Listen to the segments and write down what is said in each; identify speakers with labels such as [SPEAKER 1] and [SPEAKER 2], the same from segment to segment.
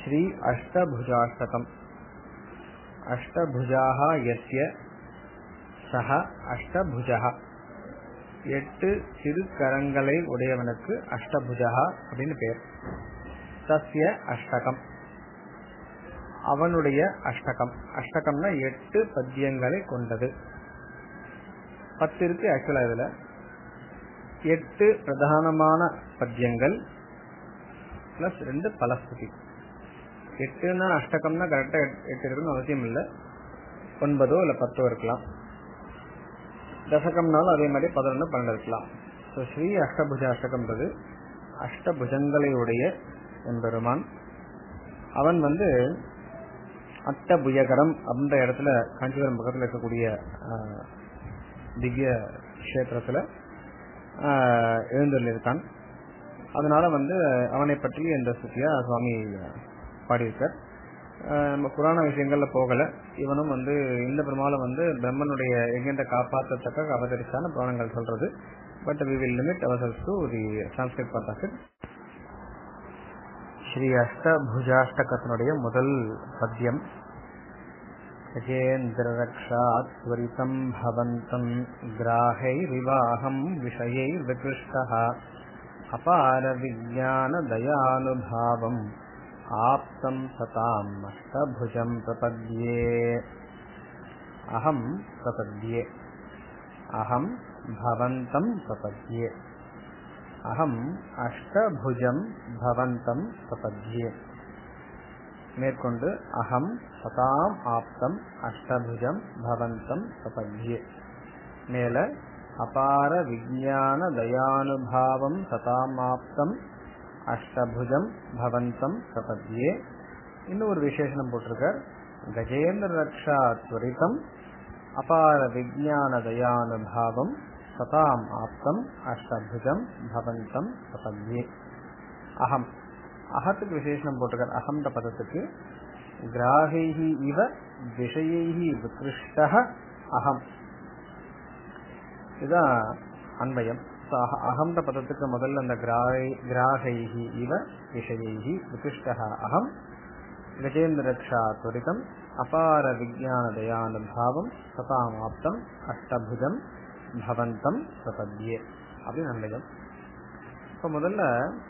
[SPEAKER 1] ஸ்ரீ அஷ்டபுஜாஷ்டகம் அஷ்டபுஜாக யஸ்ய சஹ அஷ்டபுஜா எட்டு திருக்கரங்களை உடையவனுக்கு அஷ்டபுஜா அப்படின்னு பேர் தஸ்ய அஷ்டகம் அவனுடைய அஷ்டகம் அஷ்டகம்னா எட்டு பத்தியங்களை கொண்டது பத்து இருக்கு ஆக்சுவலா இதுல எட்டு பிரதானமான பத்தியங்கள் பிளஸ் ரெண்டு பலஸ்துதி எட்டுன்னா அஷ்டகம்னா கரெக்டா எட்டு இருக்குன்னு அவசியம் இல்லை ஒன்பதோ இல்ல பத்தோ இருக்கலாம் தசகம்னாலும் அதே மாதிரி பதினொன்று பன்னெண்டு இருக்கலாம் ஸோ ஸ்ரீ அஷ்டபுஜ அஷ்டகம்ன்றது அஷ்டபுஜங்களையுடைய எம்பெருமான் அவன் வந்து அட்டபுயகரம் அப்படின்ற இடத்துல காஞ்சிபுரம் பக்கத்தில் இருக்கக்கூடிய திவ்ய கஷேத்திரத்துல எழுந்துள்ளிருக்கான் அதனால வந்து அவனை பற்றி இந்த சுத்தியா சுவாமி பாடியிருக்கார் நம்ம புராண விஷயங்கள்ல போகல இவனும் வந்து இந்த பெருமாளை வந்து பிரம்மனுடைய எங்கெந்த காப்பாற்றத்தக்க அவதரிச்சான புராணங்கள் சொல்றது but we will limit our to the Sanskrit part of it Shri அஷ்டபுஜாஷ்டகத்தினுடைய முதல் பத்தியம் गजेन्द्ररक्षात्वरितम् भवन्तम् ग्राहैरिवाहम् विषयैर्विकृष्टः अपारविज्ञानदयानुभावम् आप्तम् सताम् अष्टभुजम् प्रपद्ये अहम् प्रपद्ये अहम् भवन्तम् प्रपद्ये अहम् अष्टभुजम् भवन्तम् प्रपद्ये மேற்கொண்டு அகம் சதாம் ஆப்தம் அஷ்டபுஜம் பவந்தம் பிரபத்யே மேல அபார விஜயான தயானுபாவம் சதாம் ஆப்தம் அஷ்டபுஜம் பவந்தம் பிரபத்யே இன்னும் ஒரு விசேஷனம் போட்டிருக்கார் கஜேந்திர ரக்ஷா துவரிதம் அபார விஜயான தயானுபாவம் சதாம் ஆப்தம் அஷ்டபுஜம் பவந்தம் பிரபத்யே அகம் அகத்துக்கு விசேஷனம் போட்டிருக்கார் அகம்ன்ற பதத்துக்கு கிராகைஹி இவ விஷயைஹி விகிருஷ்ட அகம் இதுதான் அன்வயம் அகம்ன்ற பதத்துக்கு முதல்ல அந்த கிராகைஹி இவ விஷயைஹி விகிருஷ்ட அகம் கஜேந்திரக்ஷா துரிதம் அபார விஜயான தயானுபாவம் சதாமாப்தம் அஷ்டபுஜம் பவந்தம் பிரபத்யே அப்படின்னு அன்வயம் இப்ப முதல்ல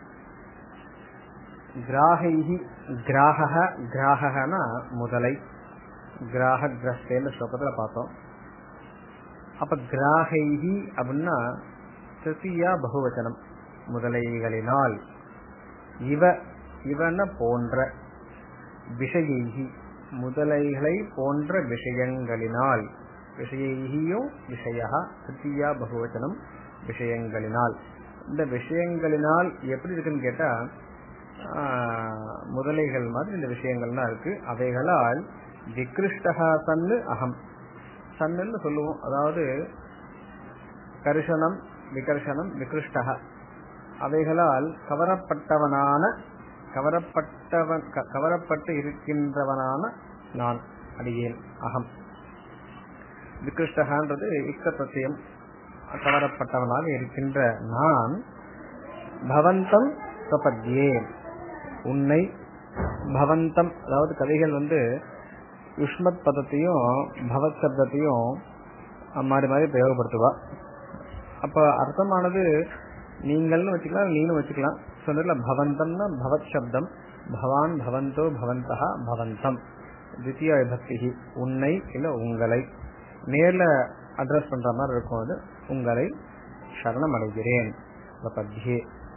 [SPEAKER 1] கிராகைஹி கிராக கிராகனா முதலை கிராக கிரஸ்தேன்னு ஸ்லோகத்துல பார்த்தோம் அப்ப கிராகைஹி அப்படின்னா திருத்தியா பகுவச்சனம் முதலைகளினால் இவ இவன போன்ற விஷயைகி முதலைகளை போன்ற விஷயங்களினால் விஷயைகியும் விஷயா திருத்தியா பகுவச்சனம் விஷயங்களினால் இந்த விஷயங்களினால் எப்படி இருக்குன்னு கேட்டா முதலைகள் மாதிரி இந்த விஷயங்கள்லாம் இருக்கு அவைகளால் விக்ருஷ்டகா சன்னு அகம் சன்னுன்னு சொல்லுவோம் அதாவது கருஷனம் விகர்ஷனம் விக்ருஷ்டக அவைகளால் கவரப்பட்டவனான கவரப்பட்டவன் கவரப்பட்டு இருக்கின்றவனான நான் அடியேன் அகம் விக்ருஷ்டகான்றது இக்க பிரத்தியம் கவரப்பட்டவனாக இருக்கின்ற நான் பவந்தம் பிரபத்யே உன்னை பவந்தம் அதாவது கதைகள் வந்து யுஷ்மத் பதத்தையும் பவத் சப்தத்தையும் மாறி மாறி பிரயோகப்படுத்துவா அப்ப அர்த்தமானது நீங்கள்னு வச்சுக்கலாம் நீனும் வச்சுக்கலாம் சொன்னதுல பவந்தம்னா பவத் சப்தம் பவான் பவந்தோ பவந்தா பவந்தம் தித்திய விபக்தி உன்னை இல்ல உங்களை நேர்ல அட்ரஸ் பண்ற மாதிரி இருக்கும் அது உங்களை சரணம் அடைகிறேன் பிரபத்யே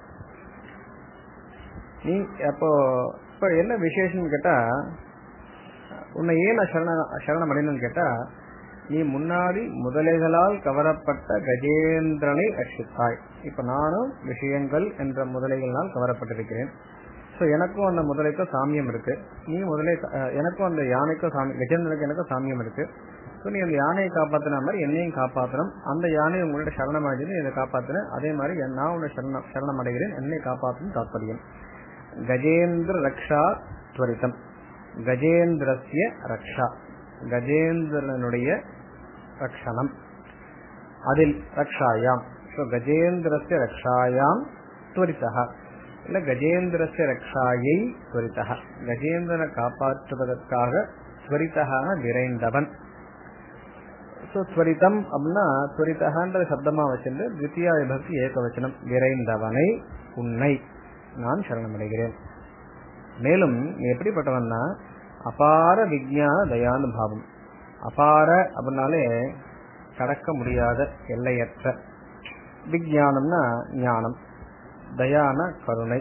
[SPEAKER 1] நீ அப்போ இப்ப என்ன விசேஷம் கேட்டா உன்னை ஏன் நான் சரண சரணம் அடையணும்னு கேட்டா நீ முன்னாடி முதலைகளால் கவரப்பட்ட கஜேந்திரனை ரட்சித்தாய் இப்ப நானும் விஷயங்கள் என்ற முதலைகளால் கவரப்பட்டிருக்கிறேன் சோ எனக்கும் அந்த முதலைக்கும் சாமியம் இருக்கு நீ முதலை எனக்கும் அந்த யானைக்கும் சாமி கஜேந்திரனுக்கு எனக்கும் சாமியம் இருக்கு ஸோ நீ அந்த யானையை காப்பாத்தின மாதிரி என்னையும் காப்பாற்றணும் அந்த யானை உங்களோட சரணம் அடைஞ்சு என்னை காப்பாத்தினேன் அதே மாதிரி நான் உன்னை சரணம் சரணம் அடைகிறேன் என்னை காப்பாற்றும் தாற்பயம் கஜேந்திர ரக்ஷா துவரிதம் கஜேந்திரஸ்ய ரக்ஷா கஜேந்திரனுடைய ரக்ஷணம் அதில் ரக்ஷாயாம் ஸோ கஜேந்திரஸ்ய ரக்ஷாயாம் துவரிதா இல்ல கஜேந்திரஸ்ய ரக்ஷாயை ஸ்வரிதா கஜேந்திரனை காப்பாற்றுவதற்காக ஸ்வரிதகான விரைந்தவன் ஸோ ஸ்வரிதம் அப்படின்னா ஸ்வரிதகான்ற சப்தமா வச்சிருந்து தித்தியா விபக்தி ஏகவச்சனம் விரைந்தவனை உன்னை நான் சரணமடைகிறேன் மேலும் நீ எப்படிப்பட்டவன்னா அபார விஜயான தயானுபாவம் அபார அப்படின்னாலே கடக்க முடியாத எல்லையற்ற விஜயானம்னா ஞானம் தயான கருணை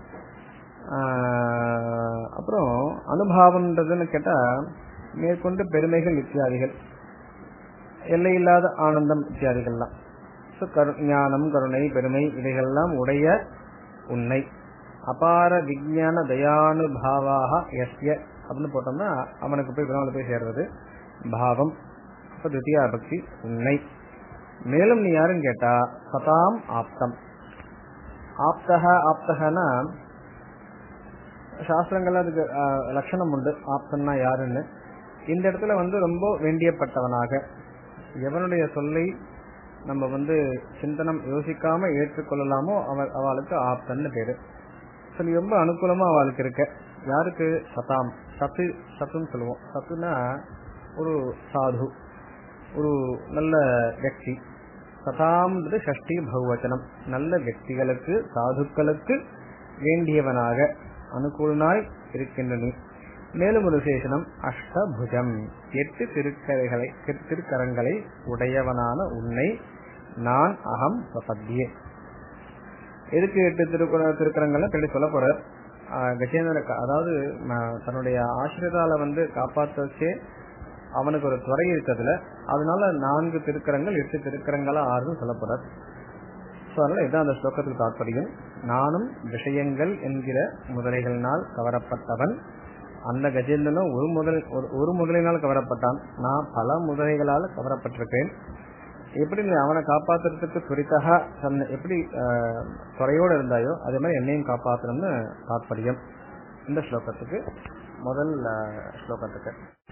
[SPEAKER 1] ஆஹ் அப்புறம் அனுபாவம்ன்றதுன்னு கேட்டா மேற்கொண்டு பெருமைகள் இத்தியாதிகள் எல்லையில்லாத ஆனந்தம் இத்தியாதிகள்லாம் ஸோ கரு ஞானம் கருணை பெருமை இவைகள்லாம் உடைய உன்னை அபார விஜயான தயானுபாவாக எஸ்ய அப்படின்னு போட்டோம்னா அவனுக்கு போய் பெருமாள் போய் சேர்றது பாவம் அப்ப தித்தியா பக்தி உன்னை மேலும் நீ யாருன்னு கேட்டா சதாம் ஆப்தம் ஆப்தக ஆப்தகனா சாஸ்திரங்கள்ல அதுக்கு ஆஹ், லட்சணம் உண்டு ஆப்தம்னா யாருன்னு இந்த இடத்துல வந்து ரொம்ப வேண்டியப்பட்டவனாக எவனுடைய சொல்லை நம்ம வந்து சிந்தனம் யோசிக்காம ஏற்றுக்கொள்ளலாமோ அவ அவளுக்கு ஆப்தன்னு பேரு So, நீ ரொம்ப அனுகூலமா அவளுக்கு இருக்க யாருக்கு சதாம் சத்து சத்துன்னு சொல்லுவோம் சத்துனா ஒரு சாது ஒரு நல்ல వ్యక్తి சதாம்ன்றது ஷஷ்டி பகுவச்சனம் நல்ல వ్యక్తిகளுக்கு சாதுக்களுக்கு வேண்டியவனாக அனுகூலனாய் இருக்கின்ற நீ மேலும் ஒரு விசேஷனம் அஷ்டபுஜம் எட்டு திருக்கரைகளை திரு- திருக்கரங்களை உடையவனான உன்னை நான் அகம் பிரபத்தியே எதுக்கு எட்டு திருக்குற திருக்கரங்களை பின்னாடி சொல்ல போற கஜேந்திர அதாவது ம- தன்னுடைய ஆசிரியரால வந்து காப்பாற்ற வச்சே அவனுக்கு ஒரு துறை இருக்கிறதுல அதனால நான்கு திருக்கரங்கள் எட்டு திருக்கரங்களா ஆறுன்னு சொல்ல போறார் ஸோ அதனால இதான் அந்த ஸ்லோகத்துக்கு தாற்பயம் நானும் விஷயங்கள் என்கிற முதலைகளினால் கவரப்பட்டவன் அந்த கஜேந்திரனும் ஒரு முதல் ஒரு- ஒரு முதலினால் கவரப்பட்டான் நான் பல முதலைகளால் கவரப்பட்டிருக்கேன் எப்படி நீ அவனை காப்பாத்துறதுக்கு துரிதகா தன்னை எப்படி ஆஹ், துறையோடு இருந்தாயோ அதே மாதிரி என்னையும் காப்பாத்தணும்னு தாற்பயம் இந்த ஸ்லோகத்துக்கு முதல் ஆஹ், ஸ்லோகத்துக்கு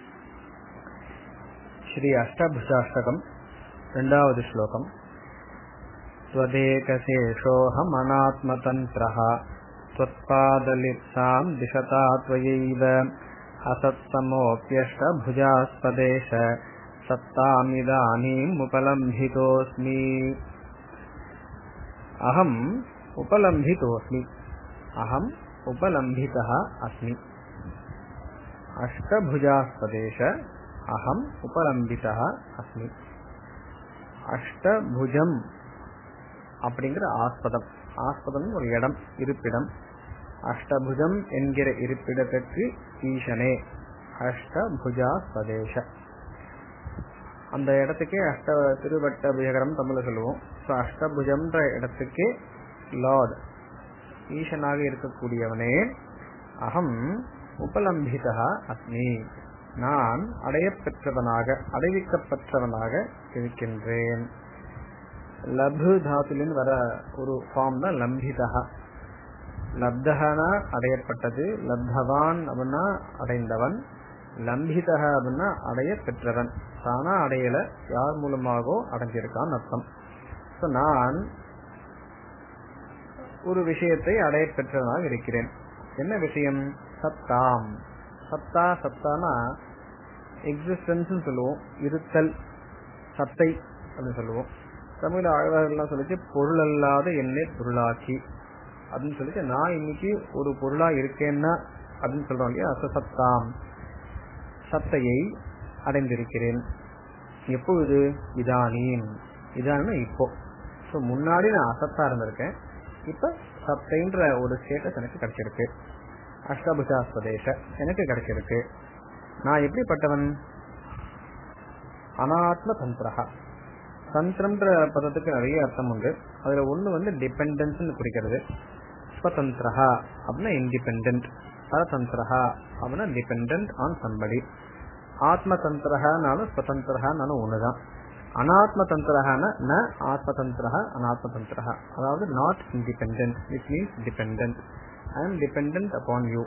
[SPEAKER 1] ஸ்ரீ அஷ்டபுஜாஷ்டகம் ரெண்டாவது ஸ்லோகம் त्वदेकशेषोऽहमनात्मतन्त्रः त्वत्पादलिप्साम् दिशता त्वयैव असत्समोऽप्यष्टभुजास्पदेश सत्तामिदानीमुपलम्भितोऽस्मि अहम् उपलम्भितोऽस्मि अहम् उपलम्भितः अस्मि अष्टभुजास्पदेश अहम् उपलम्बितः अस्मि அஷ்டபுஜம் அப்படிங்கிற ஆஸ்பதம் ஆஸ்பதம் ஒரு இடம் இருப்பிடம் அஷ்டபுஜம் என்கிற இருப்பிடத்திற்கு ஈசனே அஷ்டபுஜா ஸ்வதேச அந்த இடத்துக்கே அஷ்ட திருவட்ட புஜகரம் தமிழ்ல சொல்லுவோம் ஸோ அஷ்டபுஜம்ன்ற இடத்துக்கே லார்ட் ஈசனாக இருக்கக்கூடியவனே அகம் உபலம்பிதா அஸ்மி நான் அடையப்பெற்றவனாக அடைவிக்கப்பட்டவனாக இருக்கின்றேன் லபு தாத்துலின் வர ஒரு ஃபார்ம் தான் லம்பிதா லப்தகனா அடையப்பட்டது லப்தவான் அப்படின்னா அடைந்தவன் லம்பிதக அப்படின்னா அடைய பெற்றவன் தானா அடையல யார் மூலமாகவோ அடைஞ்சிருக்கான் அர்த்தம் ஸோ நான் ஒரு விஷயத்தை அடைய பெற்றவனாக இருக்கிறேன் என்ன விஷயம் சத்தாம் சத்தா சத்தானா எக்ஸிஸ்டன்ஸ் சொல்லுவோம் இருத்தல் சத்தை அப்படின்னு சொல்லுவோம் தமிழ் ஆழ்வார்கள்லாம் சொல்லிச்சு பொருள் அல்லாத என்னை பொருளாக்கி அப்படின்னு சொல்லிட்டு நான் இன்னைக்கு ஒரு பொருளா இருக்கேன்னா அப்படின்னு சொல்றோம் இல்லையா so சத்தாம் சத்தையை அடைந்திருக்கிறேன் எப்பொழுது இதானீம் இதான இப்போ ஸோ முன்னாடி நான் அசத்தா இருந்திருக்கேன் இப்ப சத்தைன்ற ஒரு ஸ்டேட்டஸ் எனக்கு கிடைச்சிருக்கு அஷ்டபுஜாஸ்வதேச எனக்கு கிடைச்சிருக்கு நான் எப்படிப்பட்டவன் அனாத்ம தந்திரகா தந்திரம்ன்ற பதத்துக்கு நிறைய அர்த்தம் உண்டு அதுல ஒண்ணு வந்து டிபெண்டன்ஸ் குறிக்கிறது ஸ்வதந்திரஹா அப்படின்னா இண்டிபெண்ட் பரதந்திரஹா அப்படின்னா டிபெண்ட் ஆன் சம்படி ஆத்ம தந்திரஹானாலும் ஸ்வதந்திரஹானாலும் ஒண்ணுதான் அனாத்ம தந்திரஹான ந ஆத்மதந்திரஹ அனாத்ம தந்திரஹா அதாவது not independent it means depend I am depend upon you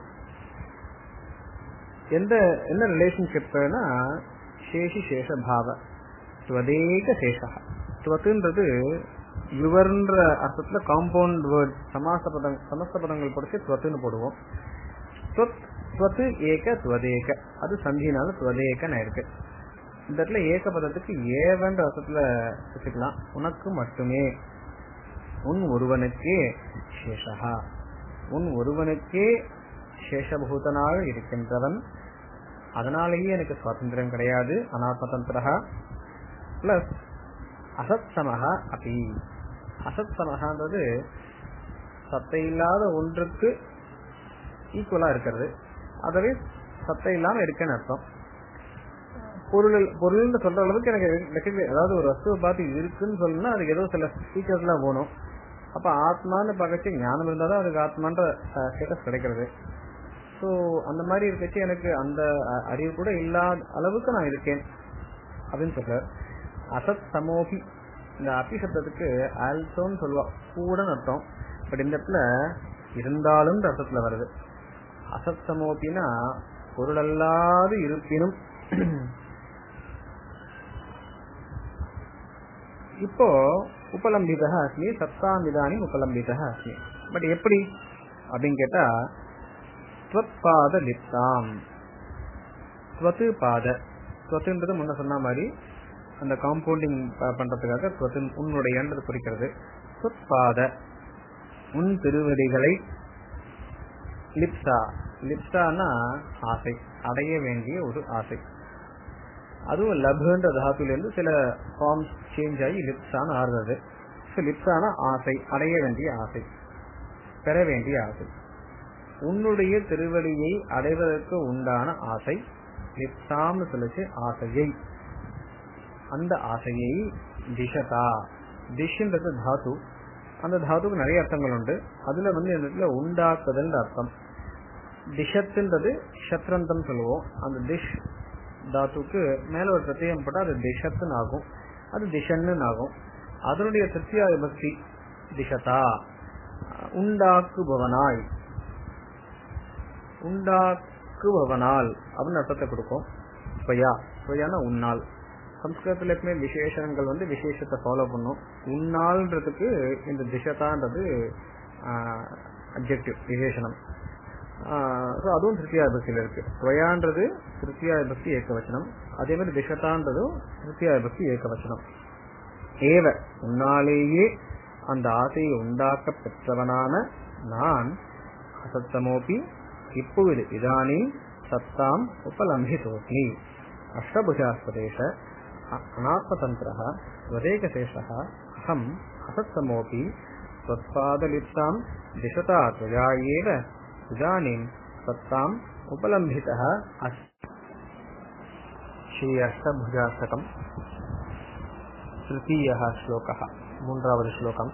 [SPEAKER 1] எந்த என்ன ரிலேஷன்ஷிப்னா சேஷி சேஷ பாவ துவதேக சேஷா துவத்துன்றது யுவர்ன்ற அர்த்தத்துல காம்பவுண்ட் வேர்ட் சமாச பதம் சமஸ்த பதங்கள் படிச்சு துவத்துன்னு போடுவோம் துவத் துவத்து ஏக துவதேக அது சந்தினால துவதேகன்னு இருக்கு இந்த இடத்துல ஏக பதத்துக்கு ஏவன்ற அர்த்தத்துல வச்சுக்கலாம் உனக்கு மட்டுமே உன் ஒருவனுக்கே சேஷகா உன் ஒருவனுக்கே சேஷபூதனாக இருக்கின்றவன் அதனாலேயே எனக்கு சுவாதந்திரம் கிடையாது அனாத்மதந்திரா பிளஸ் அசத் சமகா அப்படி அசத் சமகான்றது சத்தை இல்லாத ஒன்றுக்கு ஈக்குவலா இருக்கிறது அதுவே சத்தை இல்லாம இருக்குன்னு அர்த்தம் பொருள் பொருள்னு சொல்ற அளவுக்கு எனக்கு recognize- அதாவது ஒரு வஸ்துவை பார்த்து இது இருக்குன்னு சொல்லணும்னா அதுக்கு ஏதோ சில ஃபீச்சர்ஸ் எல்லாம் போகணும் அப்ப ஆத்மான்னு பார்க்கச்சு ஞானம் இருந்தாதான் அதுக்கு ஆத்மான்ற ஸ்டேட்டஸ் கிடைக்கிறது ஸோ அந்த மாதிரி இருக்கச்சு எனக்கு அந்த அஹ், அறிவு கூட இல்லாத அளவுக்கு நான் இருக்கேன் அப்படின்னு சொல்றார் அசத் சமோகி இந்த அபி சப்தத்துக்கு ஆல்சோன்னு சொல்லுவா கூடன்னு அர்த்தம் பட் இந்த இடத்துல இருந்தாலும் அர்த்தத்துல வருது அசத் சமோபினா பொருளல்லாது இருப்பினும் இப்போ உபலம்பிதா அஸ்மி சத்தாமிதானி உபலம்பிதா அஸ்மி பட் எப்படி அப்படின்னு கேட்டா துவத்பாத லிப்தாம் துவத்து பாத துவத்துன்றது முன்ன சொன்ன மாதிரி அந்த காம்பவுண்டிங் பண்றதுக்காக துவத்து உன்னுடையன்றது குறிக்கிறது துவத்பாத உன் திருவடிகளை லிப்சா லிப்சானா ஆசை அடைய வேண்டிய ஒரு ஆசை அதுவும் லபுன்ற தாத்துல இருந்து சில ஃபார்ம்ஸ் சேஞ்ச் ஆகி லிப்ஸான ஆறுறது ஸோ லிப்ஸான ஆசை அடைய வேண்டிய ஆசை பெற வேண்டிய ஆசை உன்னுடைய திருவடியை அடைவதற்கு உண்டான ஆசை லிப்சாம்னு சொல்லிச்சு ஆசையை அந்த ஆசையை திஷதா திஷ்ன்றது தாத்து அந்த தாத்துக்கு நிறைய அர்த்தங்கள் உண்டு அதுல வந்து இந்த இடத்துல உண்டாக்குதல் அர்த்தம் திஷத்துன்றது சத்ரந்தம் சொல்லுவோம் அந்த திஷ் தாத்துக்கு மேல ஒரு பிரத்யேகம் போட்டா அது திஷத்துன்னு ஆகும் அது திஷன்னு ஆகும் அதனுடைய சத்தியா விபக்தி திஷதா உண்டாக்குபவனாய் உண்டாக்குபவனால் அப்படின்னு அர்த்தத்தை கொடுக்கும் ஸ்வயா ஸ்வயானா உன்னால் சம்ஸ்கிருதத்துல எப்பவுமே விசேஷங்கள் வந்து விசேஷத்தை ஃபாலோ பண்ணும் உன்னால்ன்றதுக்கு இந்த திஷதான்றது அப்ஜெக்டிவ் விசேஷனம் ஸோ அதுவும் திருத்தியா விபக்தியில இருக்கு ஸ்வயான்றது திருத்தியா விபக்தி ஏகவச்சனம் அதே மாதிரி திஷதான்றதும் திருத்தியா விபக்தி ஏகவச்சனம் ஏவ உன்னாலேயே அந்த ஆசையை உண்டாக்க பெற்றவனான நான் அசத்தமோபி இப்பொழுது இதானி சத்தாம் உபலம்பிதோஸ்மி அஷ்டபுஜாஸ்பதேஷ அநாத்மதந்திர ஸ்வதேகசேஷ அகம் அசத்தமோபி त्वत्पादलिप्तां दिशता त्वया एव इदानीं सत्ताम् उपलम्भितः अस्ति श्री अष्टभुजाष्टकम् तृतीयः श्लोकः मून्रावद् श्लोकम्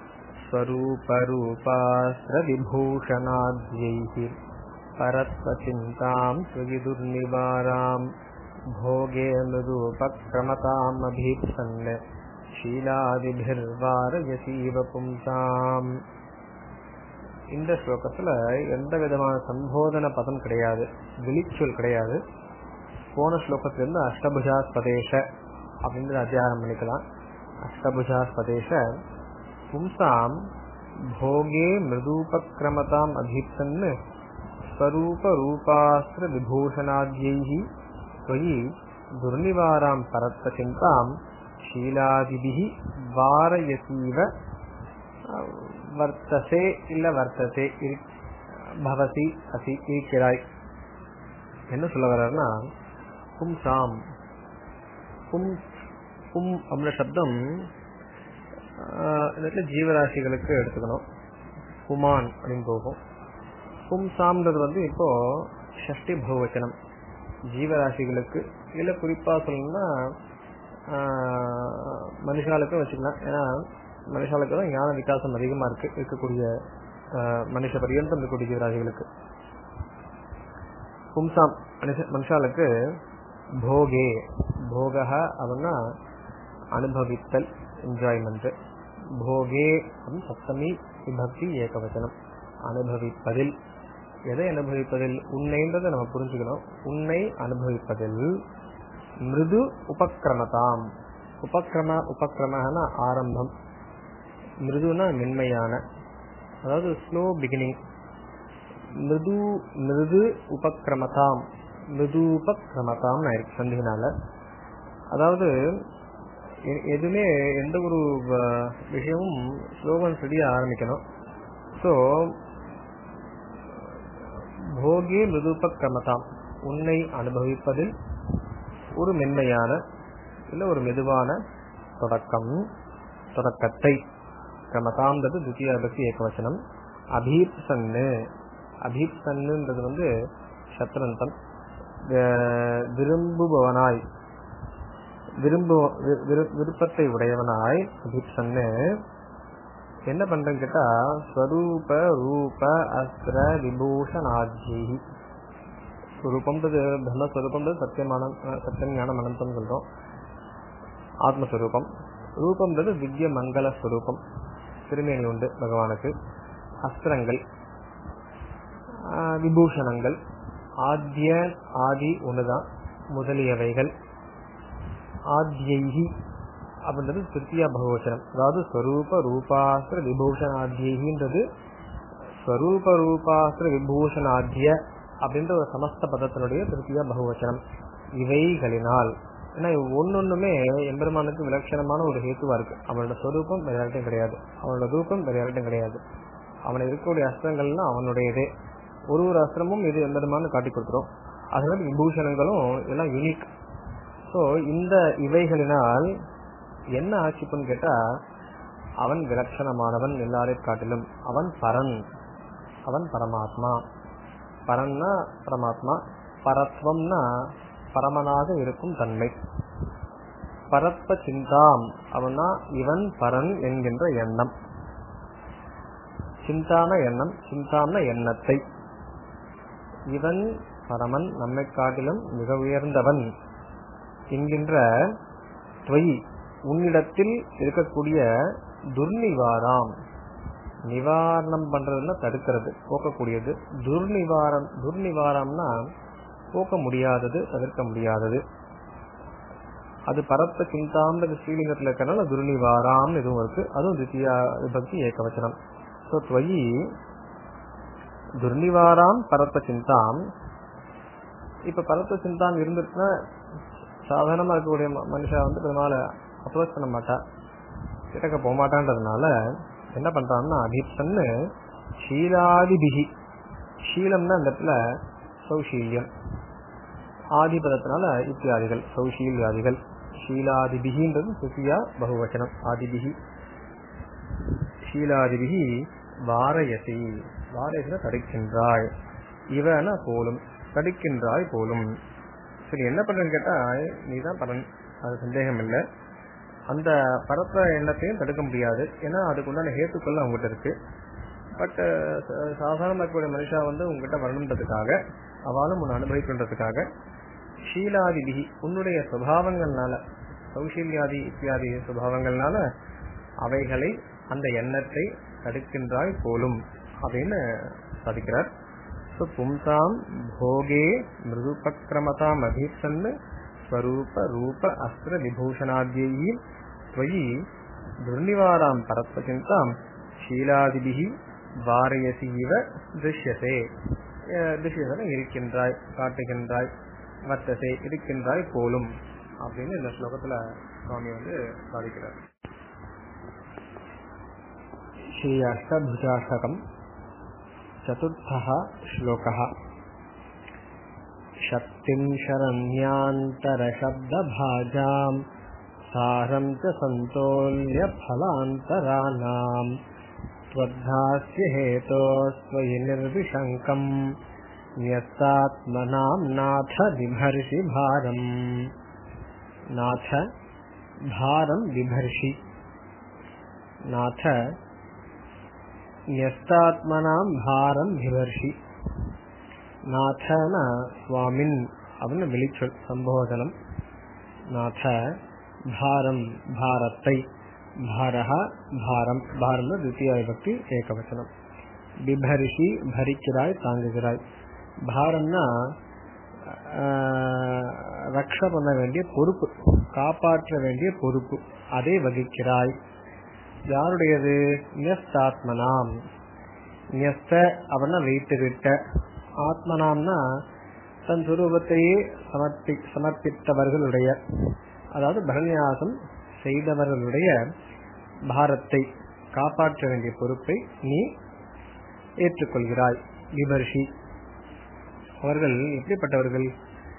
[SPEAKER 1] स्वरूपरूपास्त्रविभूषणाद्यैः परत्वचिन्ताम् त्वयि दुर्निवाराम् भोगे मृदुपक्रमतामभीप्सन् ஷீலாதிபிர்வாரயசீவ பும்சாம் இந்த ஸ்லோகத்துல எந்த விதமான சம்போதன பதம் கிடையாது விழிச்சொல் கிடையாது போன ஸ்லோகத்துல இருந்து அஷ்டபுஜா ஸ்வதேஷ அப்படின்ற அத்தியாரம் பண்ணிக்கலாம் அஷ்டபுஜா ஸ்வதேஷ பும்சாம் போகே மிருதூபக்கிரமதாம் அதீப்தன்னு ஸ்வரூப ரூபாஸ்திர விபூஷணாத்யைஹி त्वयि दुर्निवारां परत्वचिन्तां ஷீலாதிபிகி வாரயசீவ வர்த்தசே இல்ல வர்த்தசே பவசி அசி இருக்கிறாய் என்ன சொல்ல வர்றாருன்னா பும்சாம் பும் பும் அப்படின்ற சப்தம் இந்த இடத்துல ஜீவராசிகளுக்கு எடுத்துக்கணும் புமான் அப்படின்னு போகும் பும்சாம்ன்றது வந்து இப்போ ஷஷ்டி பகுவச்சனம் ஜீவராசிகளுக்கு இல்ல குறிப்பா சொல்லணும்னா மனுஷாளுக்கும் வச்சுக்கலாம் ஏன்னா மனுஷாளுக்கு தான் ஞான விகாசம் அதிகமா இருக்கு இருக்கக்கூடிய மனுஷ பரியந்தம் இருக்கக்கூடிய ஜீவராசிகளுக்கு பும்சாம் மனுஷ மனுஷாளுக்கு போகே போகா அப்படின்னா அனுபவித்தல் என்ஜாய்மெண்ட் போகே அப்படின்னு சப்தமி விபக்தி ஏகவச்சனம் அனுபவிப்பதில் எதை அனுபவிப்பதில் உன்னைன்றதை நம்ம புரிஞ்சுக்கணும் உன்னை அனுபவிப்பதில் மிருது உபக்கிரமதாம் உபக்கிரம உபக்கிரமனா ஆரம்பம் மிருதுனா மென்மையான அதாவது ஸ்லோ பிகினிங் மிருது மிருது உபக்கிரமதாம் மிருது உபக்கிரமதாம் ஆயிருக்கு சந்தினால அதாவது எ- எதுவுமே எந்த ஒரு வ- விஷயமும் ஸ்லோகன் ஸ்டடியா ஆரம்பிக்கணும் ஸோ போகே மிருதுபக்கிரமதாம் உன்னை அனுபவிப்பதில் ஒரு மென்மையான இல்ல ஒரு மெதுவான தொடக்கம் தொடக்கத்தை கிரமதான்றது துத்திய பக்தி ஏகவசனம் அபீப்சன்னு அபீப்சன்னுன்றது வந்து சத்ரந்தம் வி- விரும்புபவனாய் விரும்பு வி- விரு- விருப்பத்தை உடையவனாய் அபீப்சன்னு என்ன பண்றேன்னு கேட்டா ஸ்வரூப ரூப அஸ்திர விபூஷணாஜி ஸ்வரூபம்ன்றது பிரம்மஸ்வரூபம்ன்றது சத்தியமான சத்தியம் ஞானம் அனந்தம் சொல்றோம் ஆத்மஸ்வரூபம் ரூபம்ன்றது திவ்ய மங்கள ஸ்வரூபம் திருமேனி உண்டு பகவானுக்கு அஸ்திரங்கள் ஆஹ் விபூஷணங்கள் ஆத்ய ஆதி ஒண்ணுதான் முதலியவைகள் ஆத்யைஹி அப்படின்றது திருத்தியா பகவச்சனம் அதாவது ஸ்வரூப ரூபாஸ்திர விபூஷணாத்யைன்றது ஸ்வரூப ரூபாஸ்திர விபூஷணாத்ய அப்படின்ற ஒரு சமஸ்த பதத்தினுடைய திருத்தியா பகவச்சனம் இவைகளினால் ஏன்னா ஒன்னொன்னுமே எம்பெருமானுக்கு விலட்சணமான ஒரு ஹேத்துவா இருக்கு அவனோட ஸ்வரூபம் வேற யார்ட்டும் கிடையாது அவனோட ரூபம் வேற யார்ட்டும் கிடையாது அவனை இருக்கக்கூடிய அஸ்திரங்கள்லாம் அவனுடையதே ஒரு ஒரு அஸ்திரமும் இது எம்பெருமான்னு காட்டி கொடுத்துரும் அதனால விபூஷணங்களும் எல்லாம் யூனிக் சோ இந்த இவைகளினால் என்ன ஆட்சிப்புன்னு கேட்டா அவன் விலட்சணமானவன் எல்லாரை காட்டிலும் அவன் பரன் அவன் பரமாத்மா பரன்னா பரமாத்மா பரத்வம்னா பரமனாக இருக்கும் தன்மை பரத்வ சிந்தாம் அவனா இவன் பரன் என்கின்ற எண்ணம் சிந்தான எண்ணம் சிந்தான எண்ணத்தை இவன் பரமன் நம்மை காட்டிலும் மிக உயர்ந்தவன் என்கின்ற துவயி உன்னிடத்தில் இருக்கக்கூடிய துர்நிவாராம் நிவாரணம் பண்றதுன்னா தடுக்கிறது போக்கக்கூடியது துர்நிவாரம் துர்நிவாரம்னா போக்க முடியாதது தவிர்க்க முடியாதது அது பரத்த சிந்தாம்ன்றது ஸ்ரீலிங்கத்துல இருக்கனால துர்நிவாராம் எதுவும் இருக்கு அதுவும் தித்தியா விபக்தி ஏகவச்சனம் ஸோ துவயி துர்நிவாராம் பரத்த சிந்தாம் இப்ப பரத்த சிந்தாம் இருந்துச்சுன்னா சாதாரணமா இருக்கக்கூடிய ம- மனுஷா வந்து பெருமாளை அப்ரோச் பண்ண மாட்டா கிட்டக்க போக மாட்டான்றதுனால என்ன பண்றான்னா அபிப்சன்னு ஷீலாதிபிகி ஷீலம்னா அந்த இடத்துல சௌஷீல்யம் ஆதிபதத்தினால இத்தியாதிகள் சௌஷீல்யாதிகள் ஷீலாதிபிகின்றது சுசியா பகுவச்சனம் ஆதிபிகி ஷீலாதிபிகி வாரயசி வாரயசில தடுக்கின்றாய் இவன போலும் தடுக்கின்றாய் போலும் சரி என்ன பண்றேன்னு கேட்டா நீதான் பலன் அது சந்தேகம் இல்லை அந்த பரத்த எண்ணத்தையும் தடுக்க முடியாது ஏன்னா அதுக்குண்டான ஹேத்துக்கள் அவங்ககிட்ட இருக்கு பட் சாதாரண இருக்கக்கூடிய மனுஷா வந்து உங்ககிட்ட வரணுன்றதுக்காக அவளும் உன்னை அனுபவிக்கின்றதுக்காக ஷீலாதிபிகி உன்னுடைய சுபாவங்கள்னால சௌஷீல்யாதி இத்தியாதி சுபாவங்கள்னால அவைகளை அந்த எண்ணத்தை தடுக்கின்றாய் போலும் அப்படின்னு சாதிக்கிறார் ஸோ பும்சாம் போகே மிருதுபக்கிரமதாம் அபீப்சன்னு ஸ்வரூப ரூப அஸ்திர விபூஷணாத்யி त्वयि துர்நிவாராம் பரத்வ சிந்தாம் ஷீலாதிபிகி வாரயசி இவ திருஷ்யசே அஹ் திருஷ்யசன இருக்கின்றாய் காட்டுகின்றாய் வர்த்தசே இருக்கின்றாய் போலும் அப்படின்னு இந்த ஸ்லோகத்துல சுவாமி வந்து சாதிக்கிறார் ஸ்ரீ அஷ்டபுஜாஷ்டகம் चतुर्थः श्लोकः शक्तिम् शरण्यान्तरशब्दभाजाम् सारम् च सन्तोल्यफलान्तराणाम् त्वद्धास्य हेतोस्त्वयि निर्विशङ्कम् न्यस्तात्मनाम् नाथ बिभर्षि भारम् नाथ भारम् बिभर्षि नाथ न्यस्तात्मनाम् பாரம் விவர்ஷி நாதன சுவாமின் அப்படின்னு வெளிச்சொல் சம்போதனம் நாத பாரம் பாரத்தை பாரஹ பாரம் பாரம் தித்தியா விபக்தி ஏகவச்சனம் பிபரிஷி பரிக்கிறாய் தாங்குகிறாய் பாரம்னா ஆஹ், ரக்ஷ பண்ண வேண்டிய பொறுப்பு காப்பாற்ற வேண்டிய பொறுப்பு அதை வகிக்கிறாய் யாருடையது நியஸ்தாத்மனாம் நியஸ்த அப்படின்னா வைத்து விட்ட ஆத்மனாம்னா தன் சுரூபத்தையே சமர்ப்பி சமர்ப்பித்தவர்களுடைய அதாவது பரநியாசம் செய்தவர்களுடைய பாரத்தை காப்பாற்ற வேண்டிய பொறுப்பை நீ ஏற்றுக்கொள்கிறாய் விமர்சி அவர்கள் எப்படிப்பட்டவர்கள்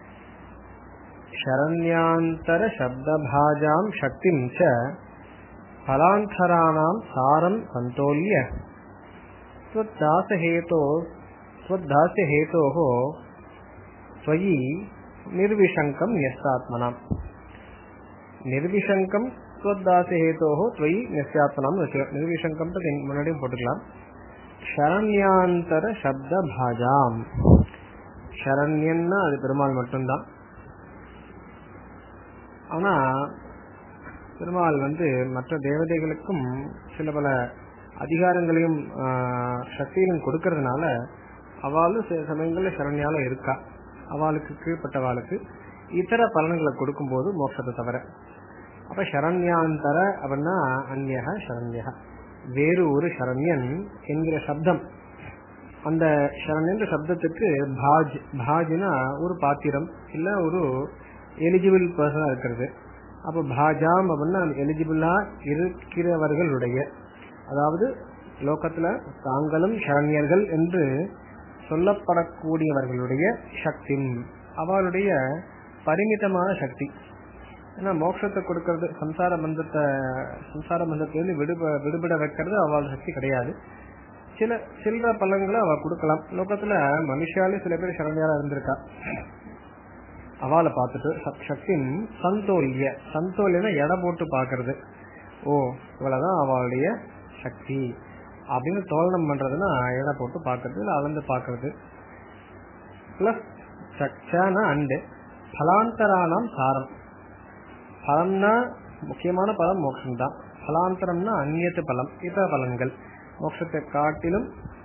[SPEAKER 1] शरण्यान्तर शब्दभाजां शक्तिं च फलान्तराणां सारं सन्तोल्य त्वद्दासहेतो त्वद्दास्यहेतोः त्वयि निर्विशङ्कं न्यस्तात्मनाम् நிர்விசங்கம் ஸ்வத்தாசேதோஹோ துவயி நிச்சயாத்மனாம் நிர்விசங்கம் முன்னாடியும் போட்டுக்கலாம் ஷரண்யாந்தர சப்த பாஜாம் ஷரண்யன்னா அது பெருமாள் மட்டும்தான் ஆனா பெருமாள் வந்து மற்ற தேவதைகளுக்கும் சில பல அதிகாரங்களையும் சக்தியிலும் கொடுக்கறதுனால அவளும் சில சமயங்கள்ல சரண்யால இருக்கா அவளுக்கு கீழ்பட்டவாளுக்கு இதர பலன்களை கொடுக்கும்போது மோட்சத்தை தவிர அப்ப சரண்யாந்தர அப்படின்னா அந்நியக சரண்யக வேறு ஒரு சரண்யன் என்கிற சப்தம் அந்த சரண்யன்ற சப்தத்துக்கு பாஜ் பாஜ்னா ஒரு பாத்திரம் இல்ல ஒரு எலிஜிபிள் பர்சனா இருக்கிறது அப்ப பாஜாம் அப்படின்னா எலிஜிபிளா இருக்கிறவர்களுடைய அதாவது லோகத்துல தாங்களும் சரண்யர்கள் என்று சொல்லப்படக்கூடியவர்களுடைய சக்தி அவளுடைய பரிமிதமான சக்தி ஏன்னா மோட்சத்தை கொடுக்கறது சம்சார பந்தத்தை சம்சார பந்தத்திலிருந்து விடுப விடுபட வைக்கிறது அவள் சக்தி கிடையாது சில சில்லற பலன்களை அவ கொடுக்கலாம் லோகத்துல மனுஷாலே சில பேர் சரண்யாரா இருந்திருக்கா அவளை பார்த்துட்டு சக்தி சந்தோல்ய சந்தோல்யனா எடை போட்டு பாக்குறது ஓ இவ்வளவுதான் அவளுடைய சக்தி அப்படின்னு தோழனம் பண்றதுன்னா எடை போட்டு பாக்குறது இல்ல அளந்து பாக்குறது பிளஸ் சக்சான அண்டு பலாந்தரானாம் சாரம் பலம்னா முக்கியமான பலம் மோட்சம் தான் பலாந்தரம்னா அந்நியத்து பலம் இதர பலன்கள் மோட்சத்தை காட்டிலும்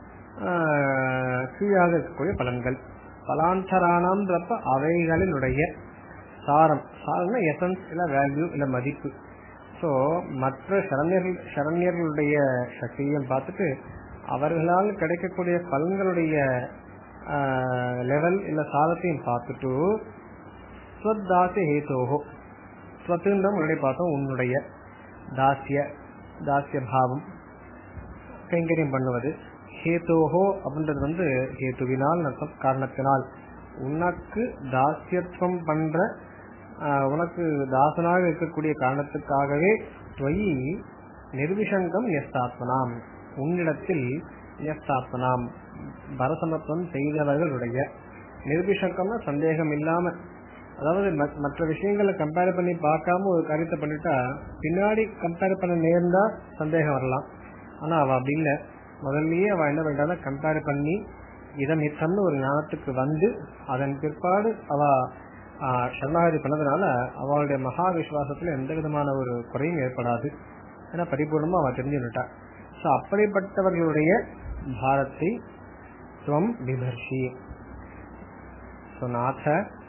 [SPEAKER 1] கீழாக இருக்கக்கூடிய பலன்கள் பலாந்தரானாம்ன்றப்ப அவைகளினுடைய சாரம் சாரம்னா எசன்ஸ் இல்ல வேல்யூ இல்ல மதிப்பு ஸோ மற்ற சரண்யர்கள் சரண்யர்களுடைய சக்தியையும் பார்த்துட்டு அவர்களால் கிடைக்கக்கூடிய பலன்களுடைய லெவல் இல்ல சாரத்தையும் பார்த்துட்டு ஸ்வத்தாசிய ஹேதோகோ ஸ்வத்துன்னு முன்னாடி பார்த்தோம் உன்னுடைய தாசிய தாசிய பாவம் கைங்கரியம் பண்ணுவது ஹேதோஹோ அப்படின்றது வந்து ஹேத்துவினால் அர்த்தம் காரணத்தினால் உனக்கு தாசியத்துவம் பண்ற உனக்கு தாசனாக இருக்கக்கூடிய காரணத்துக்காகவே துவயி நிர்விசங்கம் நியஸ்தாத்மனாம் உன்னிடத்தில் நியஸ்தாத்மனாம் பரசமத்துவம் செய்தவர்களுடைய நிர்விசங்கம்னா சந்தேகம் இல்லாம அதாவது மற்ற விஷயங்களை கம்பேர் பண்ணி பார்க்காம ஒரு காரியத்தை பண்ணிட்டா பின்னாடி கம்பேர் பண்ண நேர்ந்தா சந்தேகம் வரலாம் ஆனா அவ அப்படி இல்லை முதல்லயே அவ என்ன பண்ணிட்டா கம்பேர் பண்ணி இதன் இத்தன்னு ஒரு ஞானத்துக்கு வந்து அதன் பிற்பாடு அவ சரணாகதி பண்ணதுனால அவளுடைய மகா விசுவாசத்துல எந்த விதமான ஒரு குறையும் ஏற்படாது ஏன்னா பரிபூர்ணமா அவ தெரிஞ்சுட்டா சோ அப்படிப்பட்டவர்களுடைய பாரத்தை துவம் விமர்சி சோ நாத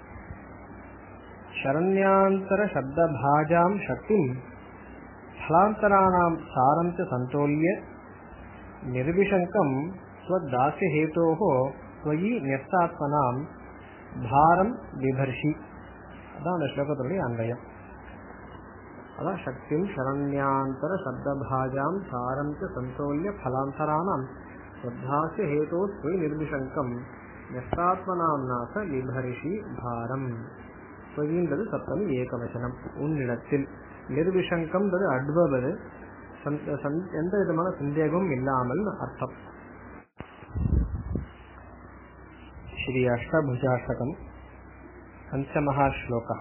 [SPEAKER 1] शरण्यान्तर शब्दभाजां शक्तिं फलान्तराणां सारं च सन्तोल्य निर्विशङ्कं स्वदास्यहेतोः त्वयि न्यस्तात्मनां பாரம் விபர்ஷி அதான் அந்த ஸ்லோகத்துடைய அன்வயம் அதான் சக்திம் சரண்யாந்தர சப்தபாஜாம் சாரம் ச சந்தோல்ய பலாந்தராணாம் ஸ்வத்தாசிய ஹேதோ ஸ்வய் நிர்விசங்கம் நெஸ்தாத்மனாம் நாச விபர்ஷி பாரம் ஸ்வகின்றது சப்தமி ஏகவசனம் உன்னிடத்தில் நிர்விசங்கம்ன்றது அட்வபது எந்த விதமான சந்தேகமும் இல்லாமல் அர்த்தம் श्री अष्टभुजाष्टकम् पञ्चमः श्लोकः